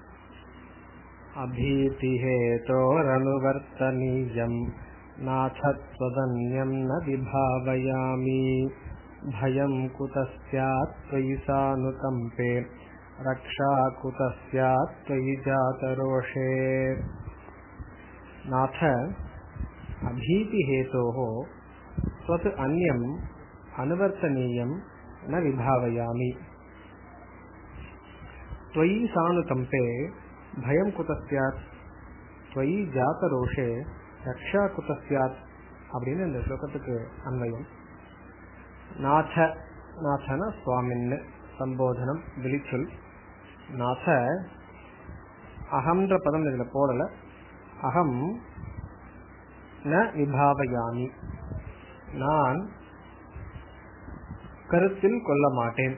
[SPEAKER 1] अभीतिहेतोरनुवर्तनीयम् नाथ त्वदन्यम् न विभावयामि भयम् कुतः स्यात् त्वयि सानुकम्पे रक्षा कुतः स्यात् त्वयि जातरोषे नाथ अभीतिहेतोः त्वत् अन्यम् अनुवर्तनीयम् न विभावयामि त्वयि सानुकम्पे भयं कुतः स्यात् त्वयि जातरोषे ரக்ஷா குதஸ்யாத் அப்படின்னு இந்த ஸ்லோகத்துக்கு அன்வயம் நாத நாதன சுவாமின்னு சம்போதனம் விழிச்சொல் நாத அகம்ன்ற பதம் இதுல போடல அகம் ந விபாவயாமி நான் கருத்தில் கொள்ள மாட்டேன்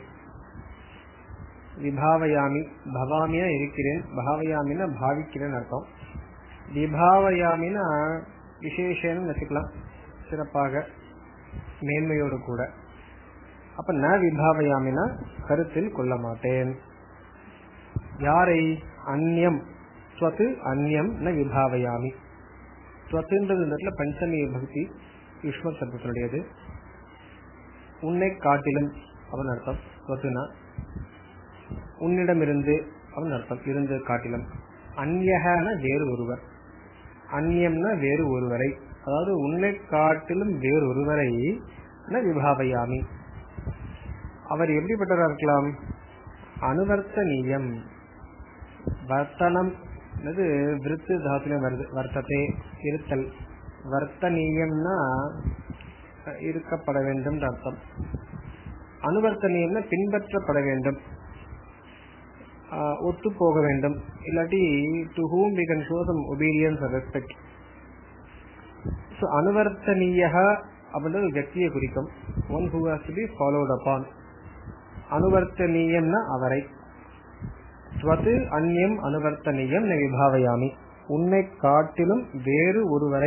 [SPEAKER 1] விபாவயாமி பவாமியா இருக்கிறேன் பாவயாமின்னா பாவிக்கிறேன் அர்த்தம் விபாவயாமின்னா விசேஷன்னு வச்சுக்கலாம் சிறப்பாக மேன்மையோடு கூட அப்ப ந விபாவயாமினா கருத்தில் கொள்ள மாட்டேன் யாரை அந்நியம் ஸ்வத்து அந்நியம் ந விபாவயாமி ஸ்வத்துன்றது இந்த இடத்துல பஞ்சமி பக்தி யுஷ்ம சப்தத்தினுடையது உன்னை காட்டிலும் அவன் அர்த்தம் ஸ்வத்துனா உன்னிடமிருந்து அவன் அர்த்தம் இருந்து காட்டிலும் அந்யகன வேறு ஒருவர் அந்நியம்னா வேறு ஒருவரை அதாவது உன்னை காட்டிலும் வேறு ஒருவரை ந விபாவையாமி அவர் எப்படிப்பட்டவராக இருக்கலாம் அனுவர்த்தனீயம் வர்த்தனம் விருத்து தாத்துல வருது வர்த்தத்தை இருத்தல் வர்த்தனீயம்னா இருக்கப்பட வேண்டும் அர்த்தம் அனுவர்த்தனீயம்னா பின்பற்றப்பட வேண்டும் ஒத்து போக வேண்டும் இல்லாட்டி to whom we can show some obedience respect so அனுவர்த்தனீய அப்படின்றது வியக்தியை குறிக்கும் one who has to be followed upon அனுவர்த்தனீயம்னா அவரை ஸ்வத்து அந்நியம் அனுவர்த்தனீயம் ந விபாவையாமி உன்னை காட்டிலும் வேறு ஒருவரை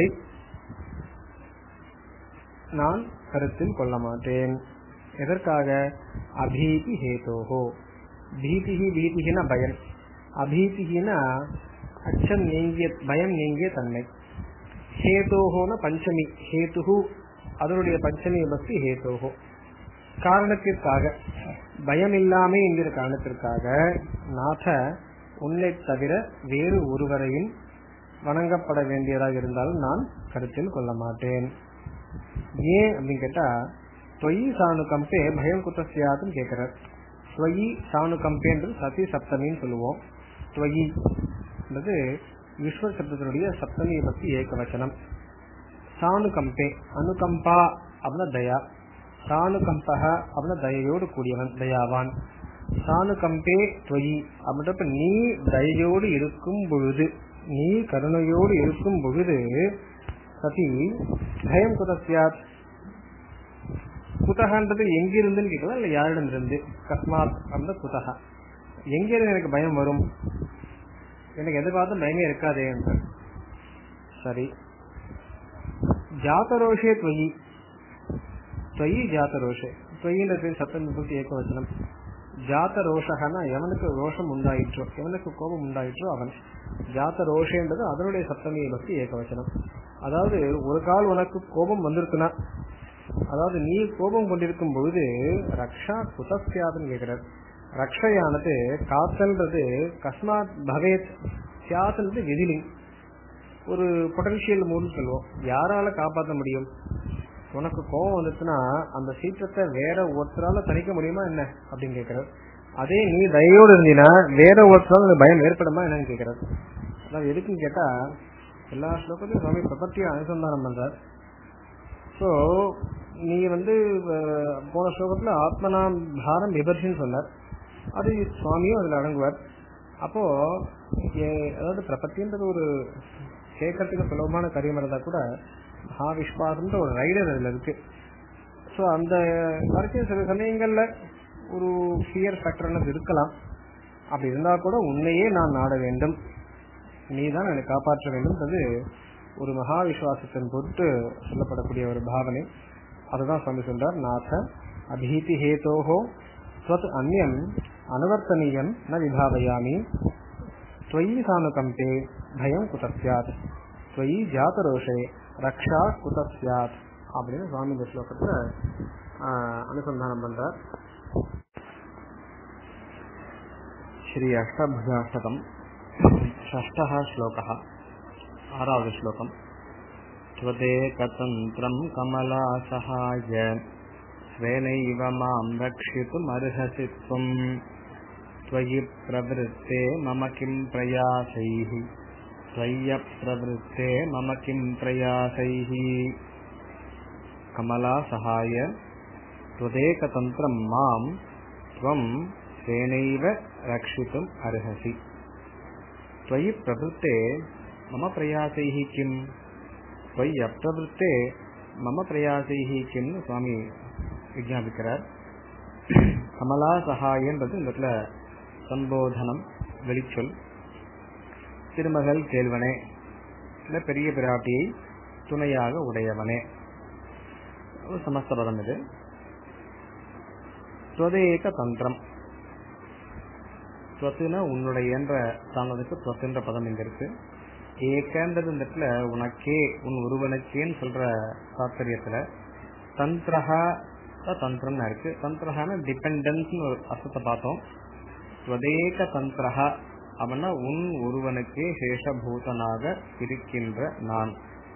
[SPEAKER 1] நான் கருத்தில் கொள்ள மாட்டேன் எதற்காக அபீதி ஹேதோஹோ பீதிஹி பீதிகின பயம் அபீதிகின அச்சம் நீங்கிய பயம் நீங்கிய தன்மை ஹேதோஹோன பஞ்சமி ஹேதுஹு அதனுடைய பஞ்சமி பக்தி ஹேதோஹோ காரணத்திற்காக பயம் இல்லாமே என்கிற காரணத்திற்காக நாத உன்னை தவிர வேறு ஒருவரையும் வணங்கப்பட வேண்டியதாக இருந்தாலும் நான் கருத்தில் கொள்ள மாட்டேன் ஏன் அப்படின்னு கேட்டா தொய் சாணுகம்பே பயம் குத்தசியாதுன்னு கேட்கிறார் ஸ்வயி சாணுகம்பேன்றது சதி சப்தமின்னு சொல்லுவோம் ஸ்வயி என்பது விஸ்வ சப்தத்தினுடைய சப்தமியை பற்றி ஏகவச்சனம் சாணுகம்பே அனுகம்பா அப்படின்னா தயா சாணுகம்பக அப்படின்னா தயையோடு கூடியவன் தயாவான் சாணுகம்பே துவயி அப்படின்றப்ப நீ தயையோடு இருக்கும் பொழுது நீ கருணையோடு இருக்கும் பொழுது சதி பயம் குதசியாத் குதகன்றது எங்கிருந்துன்னு கேட்கலாம் இல்ல யாரிடம் இருந்து கஸ்மாத் அந்த குதகா எங்கிருந்து எனக்கு பயம் வரும் எனக்கு எதிர்பார்த்தும் பயமே இருக்காதே என்று சரி ஜாத்தரோஷே துவயி துவயி ஜாத்தரோஷே துவயின்றது சத்தம் விபக்தி ஏகவச்சனம் ஜாத்த ரோஷகனா எவனுக்கு ரோஷம் உண்டாயிற்றோ எவனுக்கு கோபம் உண்டாயிற்றோ அவன் ஜாத்த ரோஷன்றது அதனுடைய சப்தமியை பக்தி ஏகவச்சனம் அதாவது ஒரு கால் உனக்கு கோபம் வந்திருக்குன்னா அதாவது நீ கோபம் கொண்டிருக்கும் பொழுது ரக்ஷா குதஸ்யாதுன்னு கேட்கிறார் ரக்ஷையானது காத்தல்ன்றது கஸ்மாத் பவேத் சியாத்ன்றது எதிலிங் ஒரு பொட்டன்ஷியல் மூணு சொல்லுவோம் யாரால காப்பாற்ற முடியும் உனக்கு கோபம் வந்துச்சுன்னா அந்த சீற்றத்தை வேற ஒருத்தரால தணிக்க முடியுமா என்ன அப்படின்னு கேட்கிறார் அதே நீ தயவோடு இருந்தீங்கன்னா வேற ஒருத்தரால பயம் ஏற்படுமா என்னன்னு கேட்கிறார் அதாவது எதுக்குன்னு கேட்டா எல்லா ஸ்லோகத்தையும் சுவாமி பிரபத்தியை அனுசந்தானம் பண்றார் ஸோ நீ வந்து போன ஸ்லோகத்துல ஆத்மனாம் பாரம் விபர்ஷின்னு சொன்னார் அது சுவாமியும் அதுல அடங்குவார் அப்போ அதாவது பிரபத்தின்றது ஒரு கேட்கறதுக்கு சுலபமான காரியமா இருந்தா கூட மகாவிஸ்வாசம்ன்ற ஒரு ரைடர் அதுல இருக்கு ஸோ அந்த வரைக்கும் சில சமயங்கள்ல ஒரு ஃபியர் ஃபேக்டர்னது இருக்கலாம் அப்படி இருந்தா கூட உன்னையே நான் நாட வேண்டும் நீ தான் என்னை காப்பாற்ற வேண்டும்ன்றது ஒரு மகா விசுவாசத்தின் பொருட்டு சொல்லப்படக்கூடிய ஒரு பாவனை அதுதான் சுவாமி சொல்றார் நாத அபீதி ஹேதோஹோ ஸ்வத் அந்நியம் அனுவர்த்தனீயம் ந விபாவயாமி त्वयि सानुकम्पे भयं कुतस्यात् त्वयि जातरोषे ரக்ஷா குதஸ்யாத் அப்படின்னு சுவாமி இந்த ஸ்லோகத்துல அனுசந்தானம் பண்றார் ஸ்ரீ அஷ்டபுஜாஷ்டகம் षष्ठः श्लोकः आरावद् श्लोकम् त्वदेकतन्त्रम् कमलासहाय स्वेनैव माम् रक्षितुमर्हसि त्वम् त्वयि प्रवृत्ते मम किम् प्रयासैः त्वय्यप्रवृत्ते मम किं प्रयासैः कमला सहाय त्वदेकतन्त्रं मां त्वं स्वेनैव रक्षितुम् अर्हसि त्वयि प्रवृत्ते मम प्रयासैः किं त्वयि अप्रवृत्ते मम பிரயாசைஹ கிம்னு சுவாமி விஜாபிக்கிறார் கமலா சகாயன்றது இந்த இடத்துல சம்போதனம் வெளிச்சொல் திருமகள் கேள்வனே இல்ல பெரிய பிராட்டியை துணையாக உடையவனே ஒரு சமஸ்த பதம் இது ஸ்வதேக தந்திரம் ஸ்வத்துனா உன்னுடைய என்ற தானதுக்கு ஸ்வத்துன்ற பதம் இங்க இருக்கு ஏகன்றது இந்த இடத்துல உனக்கே உன் ஒருவனுக்கேன்னு சொல்ற தாத்பரியத்துல தந்திரஹா தந்திரம்னு இருக்கு தந்திரஹான டிபெண்டன்ஸ் ஒரு அர்த்தத்தை பார்த்தோம் ஸ்வதேக தந்திரஹா அப்படின்னா உன் ஒருவனுக்கே சேஷபூதனாக இருக்கின்ற நான்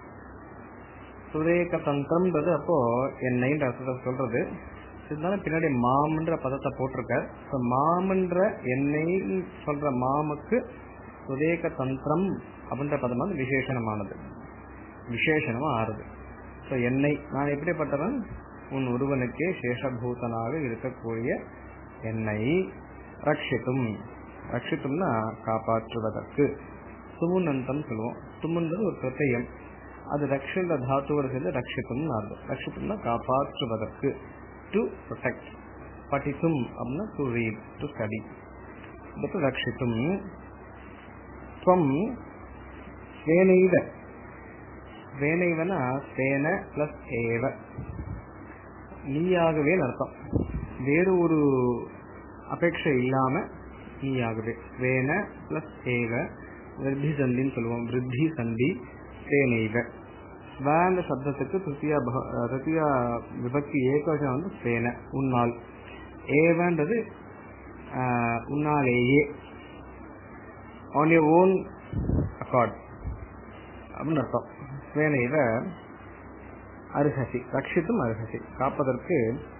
[SPEAKER 1] சுதேக தந்திரம்ன்றது அப்போ என்னைன்ற அர்த்தத்தை சொல்றது இருந்தாலும் பின்னாடி மாமன்ற பதத்தை போட்டிருக்க மாமன்ற என்னை சொல்ற மாமுக்கு சுதேக தந்திரம் அப்படின்ற பதம் வந்து விசேஷனமானது விசேஷனமா ஆறுது ஸோ என்னை நான் எப்படிப்பட்டவன் உன் ஒருவனுக்கே சேஷபூதனாக இருக்கக்கூடிய என்னை ரட்சித்தும் ரட்சித்தும்னா காப்பாற்றுவதற்கு சுமுனந்தம் சொல்லுவோம் சுமுன்றது ஒரு பிரத்யம் அது ரக்ஷன்ற தாத்துவோட சேர்ந்து ரட்சித்தும்னு அர்த்தம் ரட்சித்தும்னா காப்பாற்றுவதற்கு டு ப்ரொடெக்ட் படித்தும் அப்படின்னா டு ரீட் டு ஸ்டடி ரட்சித்தும் துவம் ஸ்வேனைவ ஸ்வேனைவனா ஸ்வேன பிளஸ் ஏவ நீயாகவே அர்த்தம் வேறு ஒரு அபேட்சை இல்லாம நீயாகவே ஸ்வேன பிளஸ் ஏவ விருத்தி சந்தின்னு சொல்லுவோம் விருத்தி சந்தி ஸ்வேனைவ ஸ்வேந்த சப்தத்துக்கு திருத்தியா திருத்தியா விபக்தி ஏகவசம் வந்து ஸ்வேன உன்னால் ஏவன்றது உன்னாலேயே ஆன் யோர் ஓன் அக்கார்ட் அப்படின்னு அர்த்தம் ஸ்வேனைவ அருகசி ரட்சித்தும் அருகசி காப்பதற்கு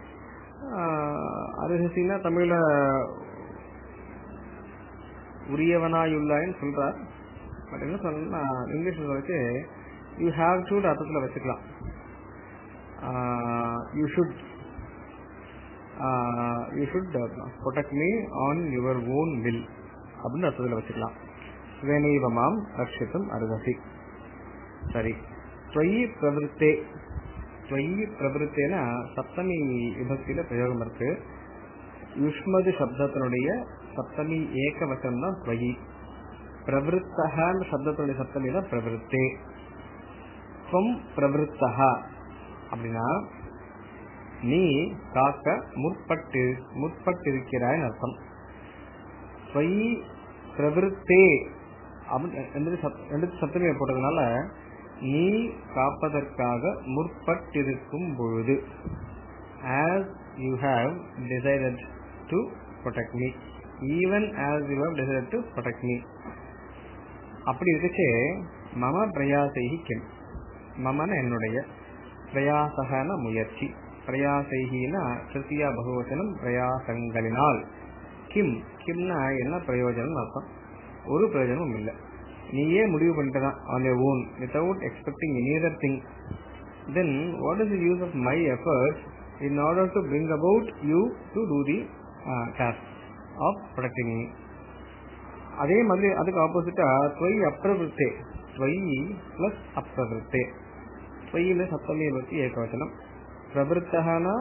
[SPEAKER 1] அருகசின்னா தமிழ்ல உரியவனாயுள்ளாயின்னு சொல்றார் பட் என்ன சொன்னா இங்கிலீஷ்ல சொல்லிட்டு யூ ஹாவ் டு அர்த்தத்தில் வச்சுக்கலாம் you should you should protect me on your own will அப்படின்னு அர்த்தத்தில் வச்சுக்கலாம் ஸ்வேனைவமாம் ரட்சித்தும் அருகசி சரி ஸ்வயி பிரவருத்தே ஸ்வயி பிரவருத்தேனா சப்தமி விபக்தியில பிரயோகம் இருக்கு யுஷ்மது சப்தத்தினுடைய சப்தமி ஏகவசம் தான் ஸ்வயி பிரவருத்தகான்னு சப்தத்தினுடைய சப்தமி தான் பிரவருத்தே ஸ்வம் பிரவருத்தகா அப்படின்னா நீ காக்க முற்பட்டு முற்பட்டிருக்கிறாய் அர்த்தம் ஸ்வயி பிரவருத்தே ரெண்டு சப்தமியை போட்டதுனால நீ காப்பதற்காக முற்பட்டிருக்கும் பொழுது as you have decided to protect me even as you have decided to protect me அப்படி இருக்கச்சே மம பிரயாசைகி கிம் மமன என்னுடைய பிரயாசகன முயற்சி பிரயாசைகினா திருத்தியா பகவச்சனம் பிரயாசங்களினால் கிம் கிம்னா என்ன பிரயோஜனம் அர்த்தம் ஒரு பிரயோஜனமும் இல்லை நீயே முடிவு பண்ணிட்டுதான் on your own without expecting any other thing then what is the use of my efforts in order to bring about you to do the uh, task of protecting me அதே மாதிரி அதுக்கு ஆப்போசிட்டா துவை அப்பிரவருத்தே துவை பிளஸ் அப்பிரவருத்தே துவையில சப்தமி பற்றி ஏகவச்சனம் பிரவருத்தகனா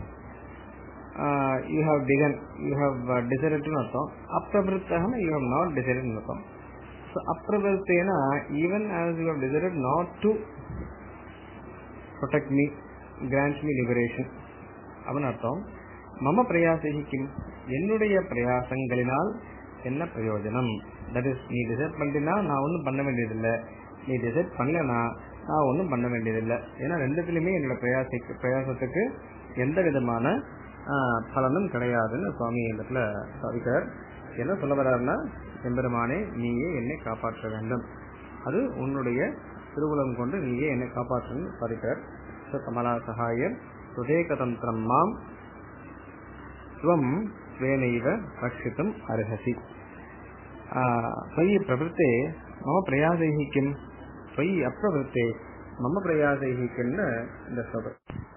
[SPEAKER 1] you have டிகன் யூ ஹாவ் டிசைடட்னு அர்த்தம் அப்பிரவருத்தகனா யூ ஹாவ் நாட் டிசைடட் அர்த்தம் ஸோ அப்பிரவருத்தேனா even as you have decided not to protect me grant me liberation அப்படின்னு அர்த்தம் மம பிரயாசிக்கும் என்னுடைய பிரயாசங்களினால் என்ன பிரயோஜனம் தட் இஸ் நீ டிசைட் பண்ணினா நான் ஒன்றும் பண்ண வேண்டியதில்லை நீ டிசைட் பண்ணலனா நான் ஒன்றும் பண்ண வேண்டியதில்லை ஏன்னா ரெண்டுத்துலையுமே என்னோட பிரயாசிக்கு பிரயாசத்துக்கு எந்த விதமான பலனும் கிடையாதுன்னு சுவாமி இடத்துல சாதிக்கிறார் என்ன சொல்ல வர்றாருன்னா எம்பெருமானே நீயே என்னை காப்பாற்ற வேண்டும் அது உன்னுடைய திருவுலம் கொண்டு நீயே என்னை காப்பாற்றணும் சாதிக்கிறார் கமலா சகாயர் சுதேகதந்திரம் மாம் ஸ்வம் ஸ்வேனைவ ரட்சித்தும் அருகசி त्वयि प्रवृत्ते மம பிரயாசைஹி கிம் त्वयि अप्रवृत्ते मम प्रयासैः किन्न இந்த ஸ்லோகம்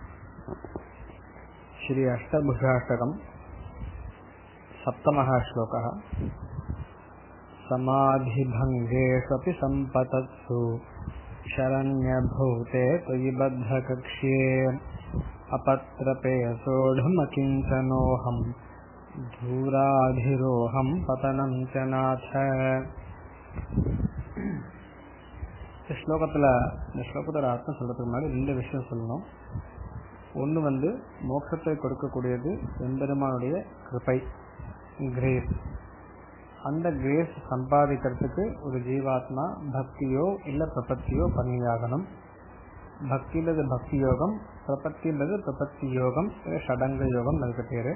[SPEAKER 1] श्री अष्टभुजाष्टकम् सप्तमः श्लोकः समाधिभङ्गेष्वपि सम्पतत्सु शरण्यभूते त्वयि बद्धकक्ष्ये अपत्रपे सोढमकिञ्चनोऽहम् धूराधिरोहम् पतनम् च नाथ இந்த ஸ்லோகத்தில் இந்த ஸ்லோகத்தோட அர்த்தம் சொல்றதுக்கு முன்னாடி ரெண்டு விஷயம் சொல்லணும் ஒன்று வந்து மோட்சத்தை கொடுக்கக்கூடியது எம்பெருமானுடைய கிருபை கிரேஸ் அந்த கிரேஸ் சம்பாதிக்கிறதுக்கு ஒரு ஜீவாத்மா பக்தியோ இல்லை பிரபத்தியோ பண்ணியாகணும் பக்தின்றது பக்தி யோகம் பிரபத்தின்றது பிரபத்தி யோகம் இல்லை ஷடங்க யோகம் அதுக்கு பேரு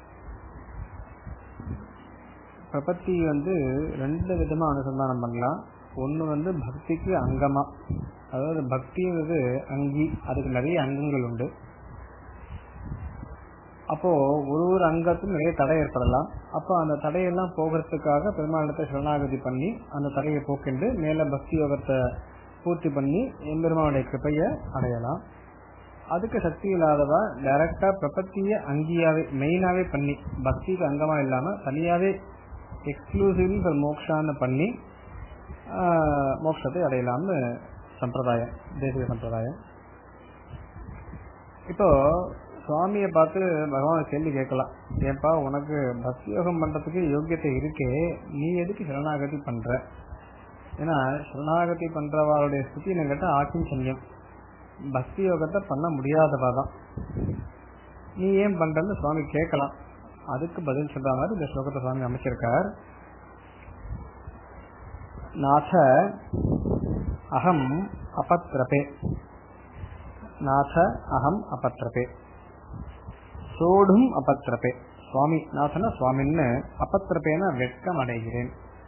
[SPEAKER 1] பிரபத்தி வந்து ரெண்டு விதமா அனுசந்தானம் பண்ணலாம் ஒன்று வந்து பக்திக்கு அங்கமா அதாவது பக்திங்கிறது அங்கி அதுக்கு நிறைய அங்கங்கள் உண்டு அப்போ ஒரு ஒரு அங்கத்துக்கும் நிறைய தடை ஏற்படலாம் அப்போ அந்த தடையெல்லாம் போகிறதுக்காக பெருமாளிடத்தை சரணாகதி பண்ணி அந்த தடையை போக்கிண்டு மேல பக்தி யோகத்தை பூர்த்தி பண்ணி எம்பெருமானுடைய கிருப்பைய அடையலாம் அதுக்கு சக்தி இல்லாதவா டைரக்டா பிரபத்திய அங்கியாவே மெயினாவே பண்ணி பக்திக்கு அங்கமா இல்லாம தனியாவே எக்ஸ்க்ளூசிவ்லி ஃபார் மோக்ஷான்னு பண்ணி மோட்சத்தை அடையலாம்னு சம்பிரதாயம் தேசிய சம்பிரதாயம் இப்போ சுவாமியை பார்த்து பகவான் கேள்வி கேட்கலாம் ஏன்பா உனக்கு பக்தி யோகம் பண்றதுக்கு யோக்கியத்தை இருக்கே நீ எதுக்கு சரணாகதி பண்ற ஏன்னா சரணாகதி பண்றவாளுடைய ஸ்திதி என்ன கேட்டா ஆக்கிஞ்சன்யம் பக்தி யோகத்தை பண்ண முடியாதவா தான் நீ ஏன் பண்றன்னு சுவாமி கேட்கலாம் அதுக்கு பதில் சொல்ற மாதிரி இந்த ஸ்லோகத்தை சுவாமி அமைச்சிருக்கார் நாத அகம் அபத்ரபே நாத அகம் அபத்ரபே சோடும் அபத்ரபே சுவாமி நாதன சுவாமின்னு அபத்ரபேன வெட்கம் அடைகிறேன்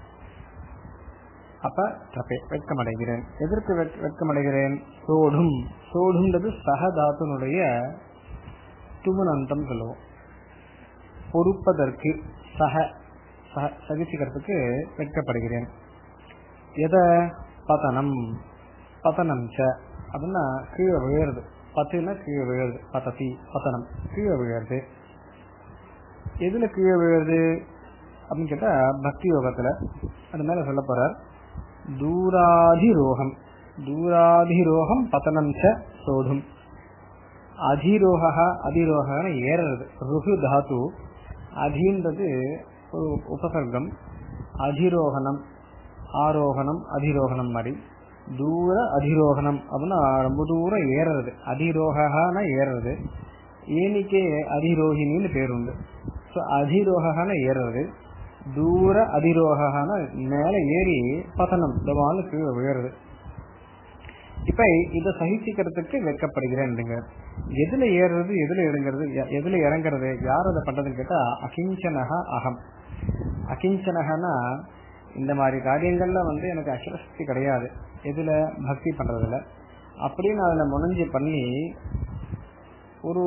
[SPEAKER 1] அபத்ரபே வெட்கம் அடைகிறேன் எதற்கு வெட்கம் அடைகிறேன் சோடும் சோடுன்றது சகதாத்துனுடைய துமனந்தம் சொல்லுவோம் பொறுப்பதற்கு சக சகிச்சுக்கிறதுக்கு வெட்கப்படுகிறேன் எத பதனம் பதனம் ச அப்படின்னா கீழே விழுறது பத்துனா கீழே விழுறது பதத்தி பதனம் கீழே விழுறது எதுல கீழே விழுறது அப்படின்னு கேட்டா பக்தி யோகத்துல அது மேல சொல்ல போறார் தூராதிரோகம் தூராதிரோகம் பதனம் ச சோடும் அதிரோக அதிரோகன்னு ஏறது ருகு தாத்து அதின்றது ஒரு உபசர்க்கம் அதிரோகணம் ஆரோகணம் அதிரோகணம் மாதிரி தூர அதிரோகணம் அப்படின்னா ரொம்ப தூரம் ஏறுறது அதிரோகனா ஏறுறது ஏனிக்கே அதிரோகிணின்னு பேருண்டு ஸோ அதிரோகன ஏறுறது தூர அதிரோகன மேல ஏறி பதனம் தவான்னு கீழே விழுறது இப்ப இத சகிச்சிக்கிறதுக்கு வெட்கப்படுகிறேன் எதுல ஏறுறது எதுல இறங்குறது எதுல இறங்குறது யார் அதை பண்றதுன்னு கேட்டா அகிஞ்சனக அகம் அகிஞ்சனகனா இந்த மாதிரி காரியங்கள்ல வந்து எனக்கு அக்ஷரசக்தி கிடையாது எதுல பக்தி பண்றதுல அப்படின்னு அதுல முனைஞ்சு பண்ணி ஒரு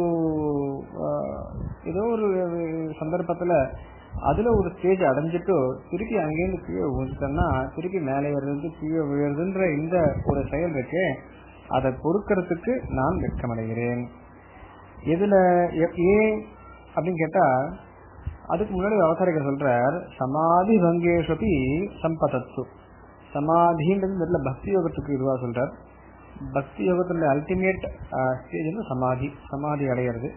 [SPEAKER 1] ஏதோ ஒரு சந்தர்ப்பத்துல அதுல ஒரு ஸ்டேஜ் அடைஞ்சிட்டு திருப்பி அங்கேருந்து கீழே விழுந்துட்டோம்னா திருப்பி மேலே ஏறுறது கீழே விழுறதுன்ற இந்த ஒரு செயல் இருக்கு அதை பொறுக்கிறதுக்கு நான் வெட்கமடைகிறேன் எதுல ஏன் அப்படின்னு கேட்டா அதுக்கு முன்னாடி அவதாரிக்க சொல்றார் சமாதி பங்கேஷபி சம்பதத்து சமாதின்றது பக்தி யோகத்துக்கு இதுவா சொல்றார் பக்தி யோகத்துல அல்டிமேட் ஸ்டேஜ் வந்து சமாதி சமாதி அடையிறது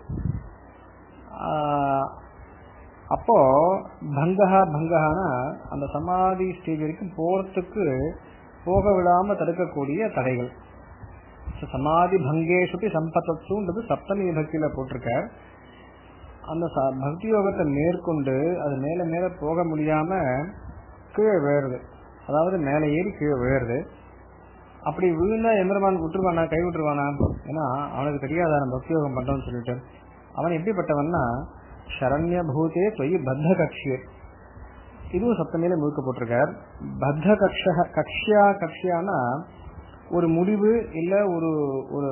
[SPEAKER 1] அப்போ பங்கஹா பங்கஹானா அந்த சமாதி ஸ்டேஜ் வரைக்கும் போறதுக்கு போக விடாம தடுக்கக்கூடிய தடைகள் சமாதி பங்கேஷபி சம்பதத்துன்றது சப்தமி பக்தியில போட்டிருக்கார் அந்த பக்தி யோகத்தை மேற்கொண்டு அது மேல மேல போக முடியாம கீழே விழுறது அதாவது மேல ஏறி கீழே விழுறது அப்படி விழுந்தா எந்திரமான் விட்டுருவானா கை விட்டுருவானா ஏன்னா அவனுக்கு தெரியாத நம்ம பக்தி யோகம் பண்றோம்னு சொல்லிட்டு அவன் எப்படிப்பட்டவன்னா சரண்ய பூதே தொய் பத்த கக்ஷியே இதுவும் சப்தமையில முழுக்க போட்டிருக்கார் பத்த கக்ஷ கக்ஷியா கக்ஷியானா ஒரு முடிவு இல்ல ஒரு ஒரு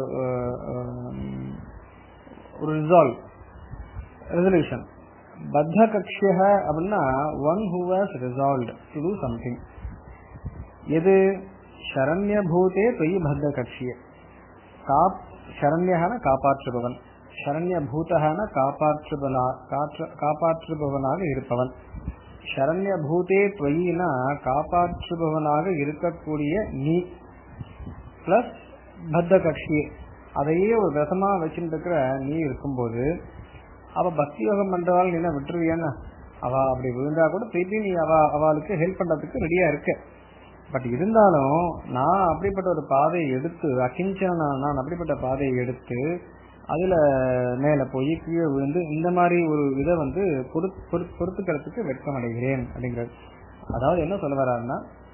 [SPEAKER 1] ஒரு ரிசால்வ் ரெசல்யூஷன் பத்த கக்ஷிய அப்படின்னா one who has resolved to do something எது சரண்யபூதே தொய் பத்த கட்சிய காப் சரண்யகன காப்பாற்றுபவன் சரண்ய பூதகன காப்பாற்றுபவனா காற்று- காப்பாற்றுபவனாக இருப்பவன் சரண்ய பூதே தொயினா காப்பாற்றுபவனாக இருக்கக்கூடிய நீ பிளஸ் பத்த கட்சி அதையே ஒரு விரதமா வச்சுட்டு இருக்கிற நீ இருக்கும்போது அவ பக்தி யோகம் பண்றவாள் நீ என்ன விட்டுருவியான்னு அவ அப்படி விழுந்தா கூட திருப்பி நீ அவ அவளுக்கு ஹெல்ப் பண்றதுக்கு ரெடியா இருக்க பட் இருந்தாலும் நான் அப்படிப்பட்ட ஒரு பாதையை எடுத்து அகிஞ்சனா நான் அப்படிப்பட்ட பாதையை எடுத்து அதுல மேல போய் கீழே விழுந்து இந்த மாதிரி ஒரு இதை வந்து பொறு- பொறு- பொறுத்துக்கிறதுக்கு வெட்கம் அடைகிறேன் அப்படிங்கிறது அதாவது என்ன சொல்ல வர்றாருன்னா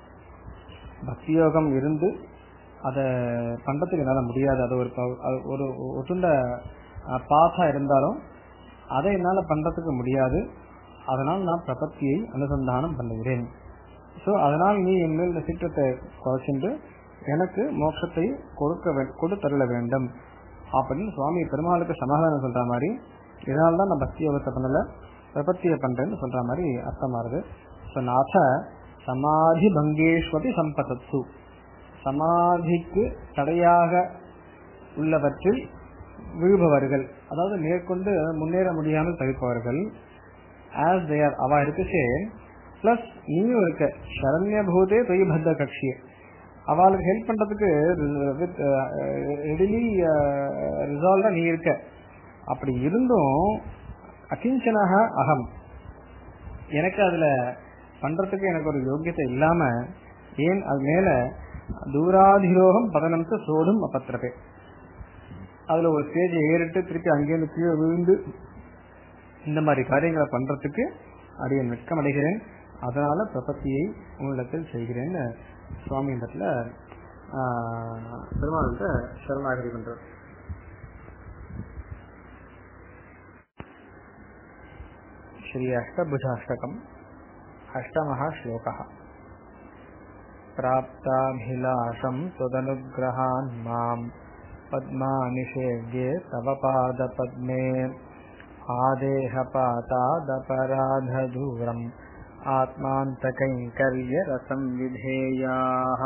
[SPEAKER 1] பக்தி யோகம் இருந்து அதை பண்றதுக்கு என்னால முடியாது அது ஒரு ப- அது ஒரு ஒட்டுண்ட பாசா இருந்தாலும் அதை என்னால பண்றதுக்கு முடியாது அதனால் நான் பிரபத்தியை அனுசந்தானம் பண்ணுகிறேன் சோ அதனால் நீ என் மேல் இந்த சீற்றத்தை குறைச்சிட்டு எனக்கு மோட்சத்தை கொடுக்க வே- கொடுத்தருள வேண்டும் அப்படின்னு சுவாமி பெருமாளுக்கு சமாதானம் சொல்ற மாதிரி இதனால தான் நான் பக்தி யோகத்தை பண்ணல பிரபத்தியை பண்றேன்னு சொல்ற மாதிரி அர்த்தமாறுது ஸோ நாச சமாதி பங்கேஸ்வதி சம்பதத்து சமாதிக்கு தடையாக உள்ளவற்றில் விழுபவர்கள் அதாவது மேற்கொண்டு முன்னேற முடியாமல் தவிப்பவர்கள் ஆஸ் தேர் அவ இருக்குச்சே பிளஸ் நீயும் இருக்க சரண்ய பூதே தொய் பத்த கட்சி அவளுக்கு ஹெல்ப் பண்றதுக்கு வித் ரெடிலி ரிசால்வா நீ இருக்க அப்படி இருந்தும் அகிஞ்சனாக அகம் எனக்கு அதுல பண்றதுக்கு எனக்கு ஒரு யோக்கியத்தை இல்லாம ஏன் அது மேல தூராதிரோகம் பதனம்ச சோடும் அப்பத்திரப்பே அதுல ஒரு ஸ்டேஜ் ஏறிட்டு திருப்பி அங்கேயிருந்து கீழே விழுந்து இந்த மாதிரி காரியங்களை பண்றதுக்கு அடியன் வெட்கம் அடைகிறேன் அதனால பிரபத்தியை உன்னிடத்தில் செய்கிறேன்னு சுவாமி இடத்துல பெருமாள்கிட்ட சரணாகதி பண்றார் ஸ்ரீ அஷ்டபுஜாஷ்டகம் अष्टमः श्लोकः प्राप्ताभिलाषम् त्वदनुग्रहान् माम् पद्मानिषेव्ये तव पादपद्मे आदेहपातादपराधदूरम् ஆத்மாந்தகைங்கரியரசம் விதேயாக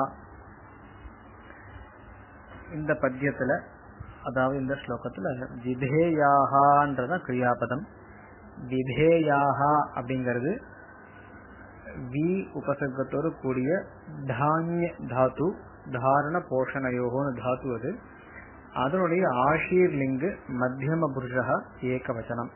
[SPEAKER 1] இந்த பத்தியத்துல அதாவது இந்த ஸ்லோகத்துல விதேயாகன்றத கிரியாபதம் விதேயாகா அப்படிங்கிறது வி உபசர்க்கத்தோடு கூடிய தானிய தாத்து தாரண போஷணயோகோன்னு தாத்து அது அதனுடைய ஆஷீர் லிங்கு மத்தியம புருஷா ஏகவச்சனம்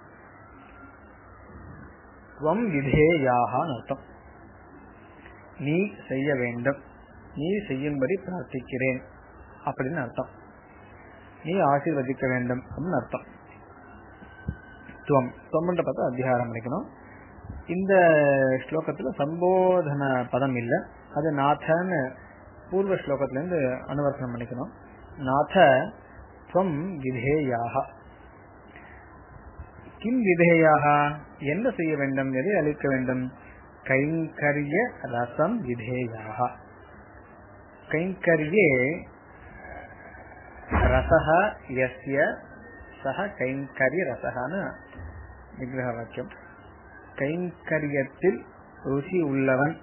[SPEAKER 1] துவம் விதேயாக அர்த்தம் நீ செய்ய வேண்டும் நீ செய்யும்படி பிரார்த்திக்கிறேன் அப்படின்னு அர்த்தம் நீ ஆசீர்வதிக்க வேண்டும் அப்படின்னு அர்த்தம் துவம் துவம்ன்ற பார்த்தா அத்தியாரம் பண்ணிக்கணும் இந்த ஸ்லோகத்துல சம்போதன பதம் இல்ல அது நாதன்னு பூர்வ ஸ்லோகத்துல இருந்து அனுவர்த்தனம் பண்ணிக்கணும் நாத துவம் விதேயாக கிம் விதேயாக என்ன செய்ய வேண்டும் எதை அளிக்க வேண்டும் கைங்கரிய ரசம் விதேயாக கைங்கரியே ரசக யஸ்ய சக கைங்கரிய ரசகான்னு விக்கிரக வாக்கியம் கைங்கரியத்தில் ருசி உள்ளவன்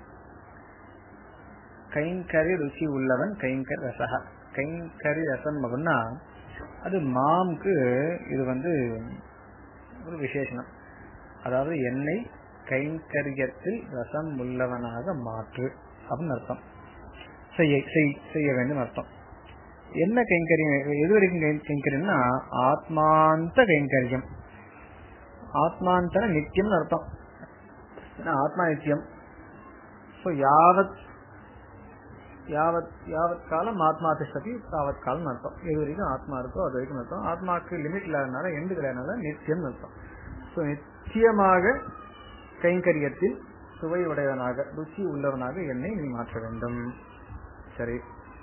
[SPEAKER 1] கைங்கரி ருசி உள்ளவன் கைங்கரி ரசக கைங்கரி ரசம் அப்படின்னா அது மாம்க்கு இது வந்து ஒரு விசேஷனம் அதாவது என்னை கைங்கரியத்தில் ரசம் உள்ளவனாக மாற்று அப்படின்னு அர்த்தம் செய்ய செய்ய வேண்டும் அர்த்தம் என்ன கைங்கரியம் எது வரைக்கும் கைங்கரியம்னா ஆத்மாந்த கைங்கரியம் ஆத்மாந்தன நித்தியம்னு அர்த்தம் ஏன்னா ஆத்மா நித்தியம் ஸோ யாவத் யாவத் யாவத் காலம் ஆத்மா திஷ்டதி தாவத் காலம் அர்த்தம் எது வரைக்கும் ஆத்மா இருக்கோ அது வரைக்கும் அர்த்தம் ஆத்மாவுக்கு லிமிட் இல்லாதனால எண்டு கிடையாதுனால நித்தியம் அர்த்தம் ஸோ நிச்சயமாக கைங்கரியத்தில் சுவை உடையவனாக ருச்சி உள்ளவனாக என்னை நீ மாற்ற வேண்டும் சரி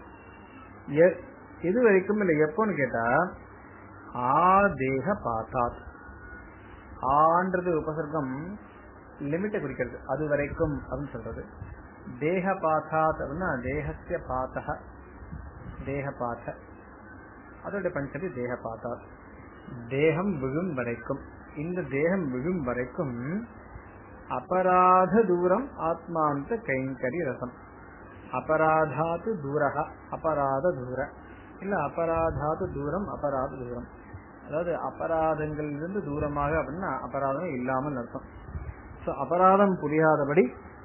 [SPEAKER 1] எது வரைக்கும் இல்லை எப்போன்னு கேட்டா ஆதேக பாத்தாத் ஆன்றது உபசர்க்கம் லிமிட்டை குறிக்கிறது அது வரைக்கும் அப்படின்னு சொல்றது தேக பாத்தாத் அப்படின்னா தேகத்திய பாத்தக தேக பாத்த அதோட பஞ்சதி தேக பாத்தாத் தேகம் விழும் வரைக்கும் இந்த தேகம் விழும் வரைக்கும் அபராத தூரம் ஆத்மாந்த கைங்கரி ரசம் அபராதாத்து தூரக அபராத தூர இல்ல அபராதாத்து தூரம் அபராத தூரம் அதாவது அபராதங்களிலிருந்து தூரமாக அப்படின்னா அபராதம் இல்லாமல் அர்த்தம் சோ அபராதம் புரியாதபடி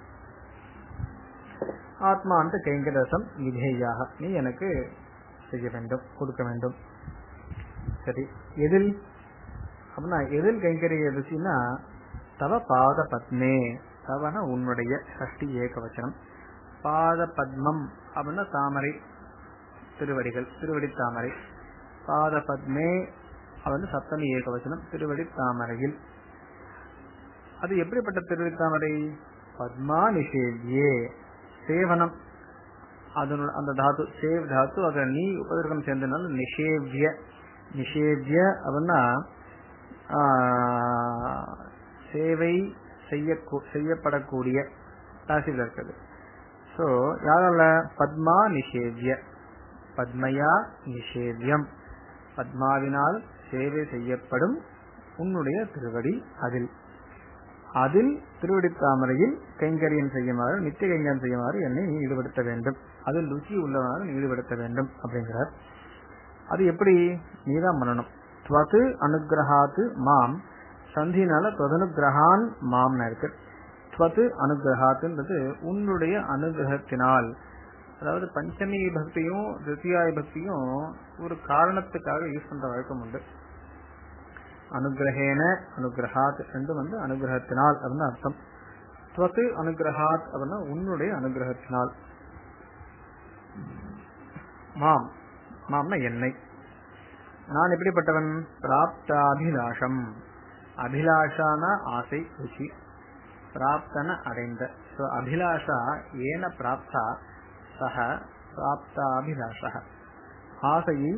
[SPEAKER 1] ஆத்மாந்த கைங்கரசம் விதேயாக நீ எனக்கு செய்ய வேண்டும் கொடுக்க வேண்டும் சரி எதில் அப்படின்னா எதில் கைங்கரிய ருசினா தவ பாத பத்மே தவன உன்னுடைய சஷ்டி ஏகவச்சனம் பாத பத்மம் அப்படின்னா தாமரை திருவடிகள் திருவடி தாமரை பாத பத்மே வந்து சப்தமி ஏகவச்சனம் திருவடி தாமரையில் அது எப்படிப்பட்ட திருவடி தாமரை பத்மா நிஷேவியே சேவனம் அதனோட அந்த தாத்து சேவ் தாத்து அத நீ உபதிரகம் சேர்ந்தனால நிஷேவிய நிஷேவிய அப்படின்னா சேவை செய்ய செய்யப்படக்கூடிய ராசியில் இருக்குது ஸோ யாரால பத்மா நிஷேவிய பத்மயா நிஷேவியம் பத்மாவினால் சேவை செய்யப்படும் உன்னுடைய திருவடி அதில் அதில் திருவடி தாமரையில் கைங்கரியம் செய்யுமாறு நித்திய கைங்கரியம் செய்யுமாறு என்னை நீ ஈடுபடுத்த வேண்டும் அதில் ருச்சி உள்ளவனாக நீ ஈடுபடுத்த வேண்டும் அப்படிங்கிறார் அது எப்படி நீதான் பண்ணணும் துவத்து அனுகிரகாத்து மாம் சந்தினால தொதனுகிரகான் மாம்னு இருக்கு துவத்து அனுகிரகாத்துன்றது உன்னுடைய அனுகிரகத்தினால் அதாவது பஞ்சமி பக்தியும் திருத்தியாய பக்தியும் ஒரு காரணத்துக்காக யூஸ் பண்ற வழக்கம் உண்டு அனுகிரகேன அனுகிரகாத் ரெண்டும் வந்து அனுகிரகத்தினால் அப்படின்னு அர்த்தம் துவத்து அனுகிரகாத் அப்படின்னா உன்னுடைய அனுகிரகத்தினால் மாம் மாம்னா என்னை நான் எப்படிப்பட்டவன் பிராப்தாபிலாஷம் அபிலாஷான ஆசை ருச்சி பிராப்தன அடைந்த ஸோ அபிலாஷா ஏன பிராப்தா சக பிராப்தாபிலாஷ ஆசையை